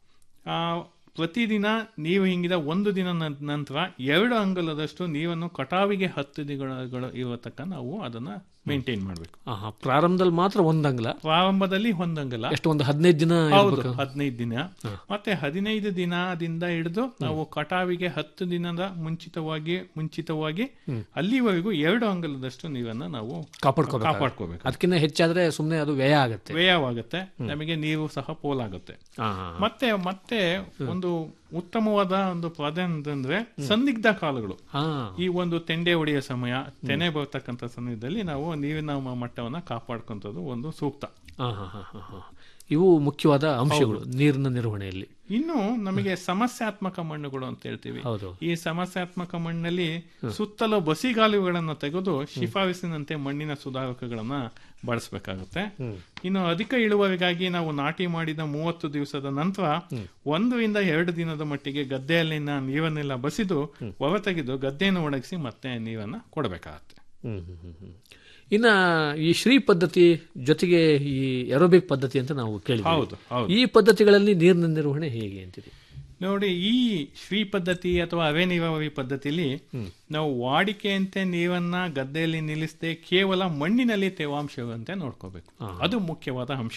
ಆ ಪ್ರತಿದಿನ ನೀವು ಹಿಂಗಿದ ಒಂದು ದಿನ ನಂತರ ಎರಡು ಅಂಗಲದಷ್ಟು ನೀರನ್ನು ಕಟಾವಿಗೆ ಹತ್ತು ದಿನಗಳು ಇರುವ ತನಕ ನಾವು ಅದನ್ನ ಮೇಂಟೈನ್ ಮಾಡಬೇಕು ಆಹಾ, ಪ್ರಾರಂಭದಲ್ಲಿ ಮಾತ್ರ ಒಂದಂಗ್ಲ ಪ್ರಾರಂಭದಲ್ಲಿ ಹೊಂದಂಗಲ್ಲ ಎಷ್ಟು ಒಂದು ಹದಿನೈದು ದಿನ ಹೌದು ಇರ್ಬೇಕಾ? ಹದಿನೈದು ದಿನ ಮತ್ತೆ ಹದಿನೈದು ದಿನದಿಂದ ಹಿಡಿದು ನಾವು ಕಟಾವಿಗೆ ಹತ್ತು ದಿನದ ಮುಂಚಿತವಾಗಿ ಮುಂಚಿತವಾಗಿ ಅಲ್ಲಿವರೆಗೂ ಎರಡು ಅಂಗಲದಷ್ಟು ನೀರನ್ನ ನಾವು ಕಾಪಾಡ್ಕೋಬೇಕು ಕಾಪಾಡ್ಕೋಬೇಕು ಅದಕ್ಕಿಂತ ಹೆಚ್ಚಾದ್ರೆ ಸುಮ್ಮನೆ ಅದು ವ್ಯಯ ಆಗುತ್ತೆ ವ್ಯಯವಾಗುತ್ತೆ ನಮಗೆ ನೀರು ಸಹ ಪೋಲಾಗುತ್ತೆ ಆಹಾ. ಮತ್ತೆ ಮತ್ತೆ ಒಂದು ಉತ್ತಮವಾದ ಒಂದು ಪ್ರಾಧಾನ್ಯ ಅಂತಂದ್ರೆ ಸಂದಿಗ್ಧ ಕಾಲಗಳು ಹಾ. ಈ ಒಂದು ತೆಂಡೆ ಹೊಡೆಯೋ ಸಮಯ ತೆನೆ ಬರ್ತಕ್ಕಂಥ ಸಮಯದಲ್ಲಿ ನಾವು ನೀರಿನ ಮ- ಮಟ್ಟವನ್ನ ಕಾಪಾಡ್ಕೊಂಥದ್ದು ಒಂದು ಸೂಕ್ತ ಆಹಾ, ಹಾ, ಹಾ, ಹಾ. ಇವು ಮುಖ್ಯವಾದ ಅಂಶಗಳು ನೀರಿನ ನಿರ್ವಹಣೆಯಲ್ಲಿ ಇನ್ನು ನಮಗೆ ಸಮಸ್ಯಾತ್ಮಕ ಮಣ್ಣುಗಳು ಅಂತ ಹೇಳ್ತೀವಿ ಹೌದು. ಈ ಸಮಸ್ಯಾತ್ಮಕ ಮಣ್ಣಲ್ಲಿ ಸುತ್ತಲೂ ಬಸಿಗಾಲುಗಳನ್ನು ತೆಗೆದು ಶಿಫಾರಸಿನಂತೆ ಮಣ್ಣಿನ ಸುಧಾರಕಗಳನ್ನ ಬಳಸಬೇಕಾಗುತ್ತೆ ಇನ್ನು ಅಧಿಕ ಇಳುವರಿಗಾಗಿ ನಾವು ನಾಟಿ ಮಾಡಿದ ಮೂವತ್ತು ದಿವಸದ ನಂತರ ಒಂದರಿಂದ ಎರಡು ದಿನದ ಮಟ್ಟಿಗೆ ಗದ್ದೆಯಲ್ಲಿನ ನೀರನ್ನೆಲ್ಲ ಬಸಿದು ಹೊರತೆಗೆದು ಗದ್ದೆಯನ್ನು ಒಣಗಿಸಿ ಮತ್ತೆ ನೀರನ್ನ ಕೊಡಬೇಕಾಗತ್ತೆ ಹ್ಮ್, ಹ್ಮ್, ಹ್ಮ್, ಹ್ಮ್. ಇನ್ನ ಈ ಶ್ರೀ ಪದ್ಧತಿ ಜೊತೆಗೆ ಈ ಎರೋಬಿಕ್ ಪದ್ಧತಿ ಅಂತ ನಾವು ಕೇಳಿದ್ವಿ ಹೌದು, ಹೌದು. ಈ ಪದ್ಧತಿಗಳಲ್ಲಿ ನೀರಿನ ನಿರ್ವಹಣೆ ಹೇಗೆ ಅಂತೀರಿ ನೋಡಿ ಈ ಶ್ರೀ ಪದ್ಧತಿ ಅಥವಾ ಅವೆ ನೀರಾವರಿ ಪದ್ಧತಿಯಲ್ಲಿ ನಾವು ವಾಡಿಕೆಯಂತೆ ನೀರನ್ನ ಗದ್ದೆಯಲ್ಲಿ ನಿಲ್ಲಿಸದೆ ಕೇವಲ ಮಣ್ಣಿನಲ್ಲಿ ತೇವಾಂಶವಂತೆ ನೋಡ್ಕೋಬೇಕು ಅದು ಮುಖ್ಯವಾದ ಅಂಶ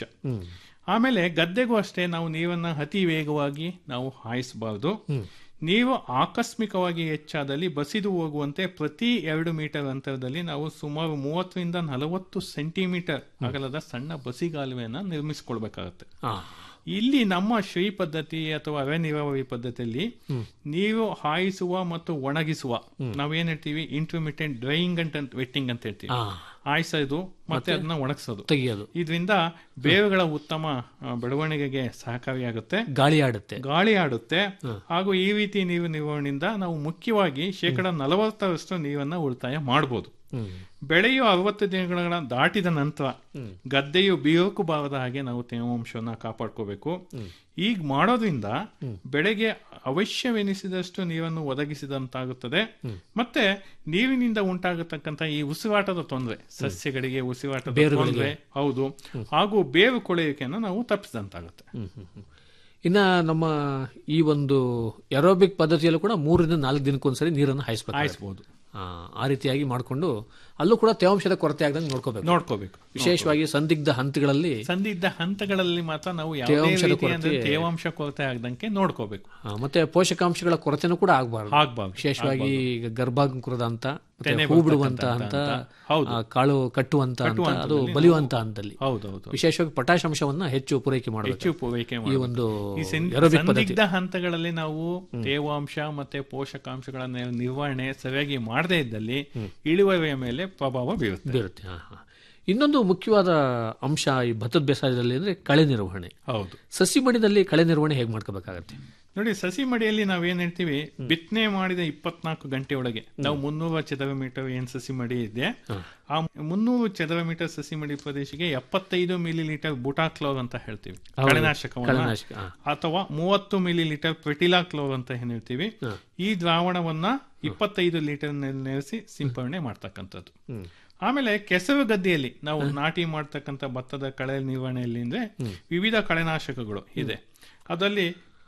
ಆಮೇಲೆ ಗದ್ದೆಗೂ ಅಷ್ಟೇ ನಾವು ನೀರನ್ನ ಅತಿ ವೇಗವಾಗಿ ನಾವು ಹಾಯಿಸಬಾರ್ದು ನೀವು ಆಕಸ್ಮಿಕವಾಗಿ ಹೆಚ್ಚಾದಲ್ಲಿ ಬಸಿದು ಹೋಗುವಂತೆ ಪ್ರತಿ ಎರಡು ಮೀಟರ್ ಅಂತರದಲ್ಲಿ ನಾವು ಸುಮಾರು ಮೂವತ್ತರಿಂದ ನಲವತ್ತು ಸೆಂಟಿಮೀಟರ್ ಅಗಲದ ಸಣ್ಣ ಬಸಿಗಾಲುವೆಯನ್ನ ನಿರ್ಮಿಸಿಕೊಳ್ಬೇಕಾಗತ್ತೆ ಇಲ್ಲಿ ನಮ್ಮ ಶ್ರೀ ಪದ್ಧತಿ ಅಥವಾ ಅರೆ ನೀರಾವರಿ ಪದ್ಧತಿಯಲ್ಲಿ ನೀರು ಹಾಯಿಸುವ ಮತ್ತು ಒಣಗಿಸುವ ನಾವೇನ್ ಹೇಳ್ತೀವಿ ಇಂಟರ್ಮಿಟೆಂಟ್ ಡ್ರೈಯಿಂಗ್ ಅಂಡ್ ವೆಟ್ಟಿಂಗ್ ಅಂತ ಹೇಳ್ತೀವಿ ಹಾಯಿಸೋದು ಮತ್ತೆ ಅದನ್ನ ಒಣಗಿಸೋದು ತೆಗೆಯೋದು ಇದರಿಂದ ಬೇರುಗಳ ಉತ್ತಮ ಆ, ಬೆಳವಣಿಗೆಗೆ ಸಹಕಾರಿಯಾಗುತ್ತೆ ಗಾಳಿ ಆಡುತ್ತೆ ಗಾಳಿ ಆಡುತ್ತೆ ಹಾಗೂ ಈ ರೀತಿ ನೀರು ನಿರ್ವಹಣೆಯಿಂದ ನಾವು ಮುಖ್ಯವಾಗಿ ಶೇಕಡ ನಲವತ್ತರಷ್ಟು ನೀರನ್ನ ಉಳಿತಾಯ ಮಾಡಬಹುದು ಬೆಳೆಯು ಅರವತ್ತು ದಿನಗಳ ದಾಟಿದ ನಂತರ ಗದ್ದೆಯು ಬೀರೋಕು ಬಾರದ ಹಾಗೆ ನಾವು ತೇವಾಂಶವನ್ನ ಕಾಪಾಡ್ಕೋಬೇಕು ಈಗ ಮಾಡೋದ್ರಿಂದ ಬೆಳೆಗೆ ಅವಶ್ಯವೆನಿಸಿದಷ್ಟು ನೀರನ್ನು ಒದಗಿಸಿದಂತಾಗುತ್ತದೆ ಮತ್ತೆ ನೀರಿನಿಂದ ಉಂಟಾಗತಕ್ಕಂತ ಈ ಉಸಿರಾಟದ ತೊಂದರೆ ಸಸ್ಯಗಳಿಗೆ ಉಸಿರಾಟದ ಬೇರುಗಳಿಗೆ. ತೊಂದರೆ ಹೌದು ಹಾಗೂ ಬೇರು ಕೊಳೆಯುವಿಕೆಯನ್ನು ನಾವು ತಪ್ಪಿಸಿದಂತಾಗುತ್ತೆ ಹ್ಮ್, ಹ್ಮ್, ಹ್ಮ್. ಇನ್ನ ನಮ್ಮ ಈ ಒಂದು ಎರೋಬಿಕ್ ಪದ್ಧತಿಯಲ್ಲೂ ಕೂಡ ಮೂರರಿಂದ ನಾಲ್ಕು ದಿನಕ್ಕೊಂದ್ಸರಿ ನೀರನ್ನು ಹಾಯಿಸ್ಬೇಕು ಹಾಯಿಸ್ಬೋದು. ಆ, ಆ ರೀತಿಯಾಗಿ ಮಾಡಿಕೊಂಡು ಅಲ್ಲೂ ಕೂಡ ತೇವಾಂಶದ ಕೊರತೆ ಆಗದಂಗೆ ನೋಡ್ಕೋಬೇಕು ನೋಡ್ಕೋಬೇಕು ವಿಶೇಷವಾಗಿ ಸಂದಿಗ್ಧ ಹಂತಗಳಲ್ಲಿ ಸಂದಿಗ್ಧ ಹಂತಗಳಲ್ಲಿ ಮಾತ್ರ ನಾವು ಯಾವುದೇ ತೇವಾಂಶದ ರೀತಿಯ ಅಂದ್ರೆ ಕೊರತೆ- ತೇವಾಂಶ ಕೊರತೆ ಆಗದಂಗೆ ನೋಡ್ಕೋಬೇಕು ಆ, ಮತ್ತೆ ಪೋಷಕಾಂಶಗಳ ಕೊರತೆನೂ ಕೂಡ ಆಗಬಾರ್ದು ಆಗ್ಬಾರ್ದು, ವಿಶೇಷವಾಗಿ ಈಗ ಗರ್ಭಾಂಕುರದ ಹಂತ ಮತ್ತೆ ತೆನೆ ಹೂ ಬಿಡುವಂತ ಬರ್ತಕ್ಕಂಥ ಹಂತ ಹಂತ. ಹೌದು. ಆ, ಕಾಳು ಕಟ್ಟುವಂತ ಹಂತ ಕಟ್ಟುವ ಅದು ಹಂತದಲ್ಲಿ ಬಲಿಯುವಂತ ನಾವು- ಹಂತದಲ್ಲಿ ಹೌದು, ಹೌದು. ವಿಶೇಷವಾಗಿ ಪೊಟ್ಯಾಶ್ ಅಂಶವನ್ನ ಹೆಚ್ಚು ಪೂರೈಕೆ ಮಾಡಬೇಕು ಹೆಚ್ಚು ಪೂರೈಕೆ ಈ ಮಾಡ್ಬೇಕು. ಒಂದು ಈ ಸಂ- aerobic ಪದ್ಧತಿ ಸಂದಿಗ್ಧ ಹಂತಗಳಲ್ಲಿ ನಾವು ತೇವಾಂಶ ಮತ್ತೆ ಪೋಷಕಾಂಶಗಳ ನೆ- ನಿರ್ವಹಣೆ ಸರಿಯಾಗಿ ಮಾಡದೇ ಇದ್ದಲ್ಲಿ ಇಳುವರಿಯ ಮೇಲೆ ಪ್ರಭಾವ ಬೀರುತ್ತೆ ಬೀರುತ್ತೆ ಹಾ, ಹಾ. ಇನ್ನೊಂದು ಮುಖ್ಯವಾದ ಅಂಶ ಈ ಭತ್ತದ ಬೇಸಾಯದಲ್ಲಿ ಅಂದ್ರೆ ಕಳೆ ನಿರ್ವಹಣೆ ಹೌದು ಸಸಿ ಮಡಿದಲ್ಲಿ ಕಳೆ ನಿರ್ವಹಣೆ ಹೇಗೆ ಮಾಡ್ಕೋಬೇಕಾಗತ್ತೆ ನೋಡಿ ಸಸಿ ಮಡಿಯಲ್ಲಿ ನಾವೇನ್ ಹೇಳ್ತೀವಿ ಬಿತ್ತನೆ ಮಾಡಿದ ಇಪ್ಪತ್ನಾಲ್ಕು ಗಂಟೆ ಒಳಗೆ ನಾವು ಮುನ್ನೂರ ಚದರ ಮೀಟರ್ ಏನ್ ಸಸಿ ಮಡಿ ಇದೆ ಆ ಮುನ್ನೂರು ಚದರ ಮೀಟರ್ ಸಸಿ ಮಡಿ ಪ್ರದೇಶಕ್ಕೆ ಎಪ್ಪತ್ತೈದು ಮಿಲಿ ಲೀಟರ್ ಬುಟಾಕ್ಲೋರ್ ಅಂತ ಹೇಳ್ತೀವಿ ಹೌದು. ಕಳೆನಾಶಕವನ್ನ ಕಳೆನಾಶಕ, ಹಾ. ಅಥವಾ ಮೂವತ್ತು ಮಿಲಿ ಲೀಟರ್ ಕ್ಲೋರ್ ಅಂತ ಏನ್ ಹೇಳ್ತೀವಿ ಈ ದ್ರಾವಣವನ್ನ ಇಪ್ಪತ್ತೈದು ಲೀಟರ್ ನೆನೆಸಿ ಸಿಂಪರಣೆ ಮಾಡ್ತಕ್ಕಂಥದ್ದು ಆಮೇಲೆ ಕೆಸರು ಗದ್ದೆಯಲ್ಲಿ ನಾವು ನಾಟಿ ಮಾಡ್ತಕ್ಕಂಥ ಭತ್ತದ ಕಳೆ ನಿರ್ವಹಣೆಯಲ್ಲಿ ಅಂದ್ರೆ ವಿವಿಧ ಕಳೆನಾಶಕಗಳು ಇದೆ ಅದರಲ್ಲಿ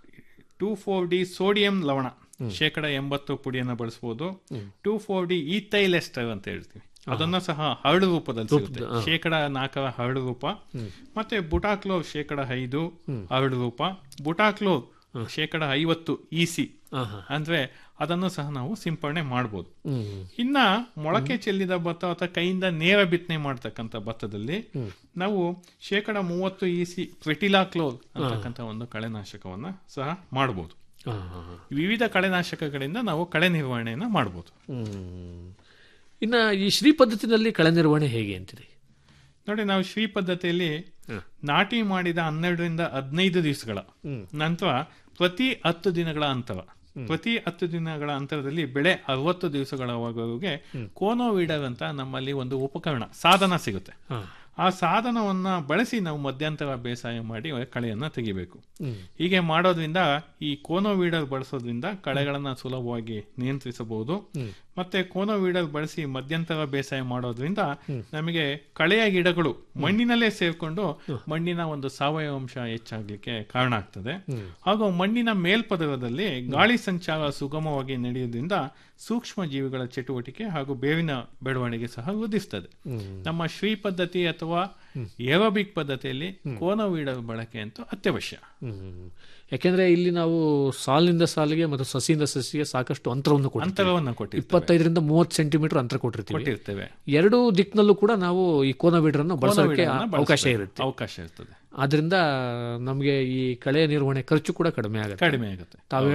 ಟೂ ಫೋರ್ ಡಿ ಸೋಡಿಯಂ ಲವಣ ಶೇಕಡ ಎಂಬತ್ತು ಪುಡಿಯನ್ನು ಬಳಸಬಹುದು ಟೂ ಫೋರ್ ಡಿ ಈಥೈಲೆಸ್ಟರ್ ಅಂತ ಹೇಳ್ತೀವಿ ಅದನ್ನ ಸಹ ಹರಡು ರೂಪದಲ್ಲಿ ಸಿಗುತ್ತೆ ಹಾ. ಶೇಕಡ ನಾಲ್ಕರ ಹರಡು ರೂಪ ಮತ್ತೆ ಬುಟಾಕ್ಲೋ ಶೇಕಡ ಐದು ಹರಡು ರೂಪ ಬುಟಾಕ್ಲೋ ಶೇಕಡ ಐವತ್ತು ಇಸಿ ಅಂದ್ರೆ ಅದನ್ನು ಸಹ ನಾವು ಸಿಂಪರಣೆ ಮಾಡಬಹುದು ಇನ್ನ ಮೊಳಕೆ ಚೆಲ್ಲಿದ ಭತ್ತ ಅಥವಾ ಕೈಯಿಂದ ನೇರ ಬಿತ್ತನೆ ಮಾಡ್ತಕ್ಕಂಥ ಭತ್ತದಲ್ಲಿ ನಾವು ಶೇಕಡ ಮೂವತ್ತು ಇಸಿ ಕ್ಲೋರ್ ಅಂತಕ್ಕಂಥ ಒಂದು ಕಳೆನಾಶಕವನ್ನ ಸಹ ಮಾಡಬಹುದು ವಿವಿಧ ಕಳೆನಾಶಕಗಳಿಂದ ನಾವು ಕಳೆ ನಿರ್ವಹಣೆಯನ್ನ ಮಾಡಬಹುದು ಹ್ಮ್. ಇನ್ನ ಈ ಶ್ರೀ ಪದ್ಧತಿನಲ್ಲಿ ಕಳೆ ನಿರ್ವಹಣೆ ಹೇಗೆ ಅಂತೀರಿ ನೋಡಿ ನಾವು ಶ್ರೀ ಪದ್ಧತಿಯಲ್ಲಿ ನಾಟಿ ಮಾಡಿದ ಹನ್ನೆರಡರಿಂದ ಹದಿನೈದು ದಿವಸಗಳ ನಂತರ ಪ್ರತಿ ಹತ್ತು ದಿನಗಳ ಅಂತರ ಪ್ರತಿ ಹತ್ತು ದಿನಗಳ ಅಂತರದಲ್ಲಿ ಬೆಳೆ ಅರವತ್ತು ದಿವಸಗಳವರೆಗೆ ಕೋನೋವೀಡರ್ ಅಂತ ನಮ್ಮಲ್ಲಿ ಒಂದು ಉಪಕರಣ ಸಾಧನ ಸಿಗುತ್ತೆ ಆ ಸಾಧನವನ್ನ ಬಳಸಿ ನಾವು ಮಧ್ಯಂತರ ಬೇಸಾಯ ಮಾಡಿ ಕಳೆಯನ್ನ ತೆಗಿಬೇಕು ಹೀಗೆ ಮಾಡೋದ್ರಿಂದ ಈ ಕೋನೋವೀಡರ್ ಬಳಸೋದ್ರಿಂದ ಕಳೆಗಳನ್ನ ಸುಲಭವಾಗಿ ನಿಯಂತ್ರಿಸಬಹುದು ಮತ್ತೆ ಕೋನೋ ವೀಡಲ್ ಬಳಸಿ ಮಧ್ಯಂತರ ಬೇಸಾಯ ಮಾಡೋದ್ರಿಂದ ನಮಗೆ ಕಳೆಯ ಗಿಡಗಳು ಮಣ್ಣಿನಲ್ಲೇ ಸೇರ್ಕೊಂಡು ಮಣ್ಣಿನ ಒಂದು ಸಾವಯವ ಅಂಶ ಹೆಚ್ಚಾಗ್ಲಿಕ್ಕೆ ಕಾರಣ ಆಗ್ತದೆ ಹಾಗೂ ಮಣ್ಣಿನ ಮೇಲ್ಪದರದಲ್ಲಿ ಗಾಳಿ ಸಂಚಾರ ಸುಗಮವಾಗಿ ನಡೆಯುವುದರಿಂದ ಸೂಕ್ಷ್ಮ ಜೀವಿಗಳ ಚಟುವಟಿಕೆ ಹಾಗೂ ಬೇವಿನ ಬೆಳವಣಿಗೆ ಸಹ ವೃದ್ಧಿಸ್ತದೆ ನಮ್ಮ ಶ್ರೀ ಪದ್ಧತಿ ಅಥವಾ ಏರೋಬಿಕ್ ಪದ್ಧತಿಯಲ್ಲಿ ಕೋನವೀಡ ಬಳಕೆ ಅಂತೂ ಅತ್ಯವಶ್ಯ ಹ್ಮ್. ಯಾಕೆಂದ್ರೆ ಇಲ್ಲಿ ನಾವು ಸಾಲಿನಿಂದ ಸಾಲಿಗೆ ಮತ್ತು ಸಸಿಯಿಂದ ಸಸಿಗೆ ಸಾಕಷ್ಟು ಅಂತರವನ್ನು ಕೊಟ್ಟಿರ್ತೀವಿ. ಅಂತರವನ್ನ ಕೊಟ್ಟಿರ್ತೇವೆ. ಇಪ್ಪತ್ತೈದರಿಂದ ಮೂವತ್ತು ಸೆಂಟಿಮೀಟರ್ ಅಂತರ ಕೊಟ್ಟಿರ್ತೀವಿ ಕೊಟ್ಟಿರ್ತೇವೆ. ಎರಡು ದಿಕ್ಕಿನಲ್ಲೂ ಕೂಡ ನಾವು ಈ ಕೋನ ಬೀಡರನ್ನು ಬಳಸೋಕೆ ಕೋನವೀಡನ್ನ ಅವಕಾಶ ಬಳಸ್ಬೇಕು. ಇರುತ್ತೆ ಅವಕಾಶ ಇರ್ತದೆ ಆದ್ರಿಂದ ನಮಗೆ ಈ ಕಳೆಯ ನಿರ್ವಹಣೆ ಖರ್ಚು ಕೂಡ ಕಡಿಮೆ ಆಗುತ್ತೆ ಕಡಿಮೆ ಆಗುತ್ತೆ. ತಾವು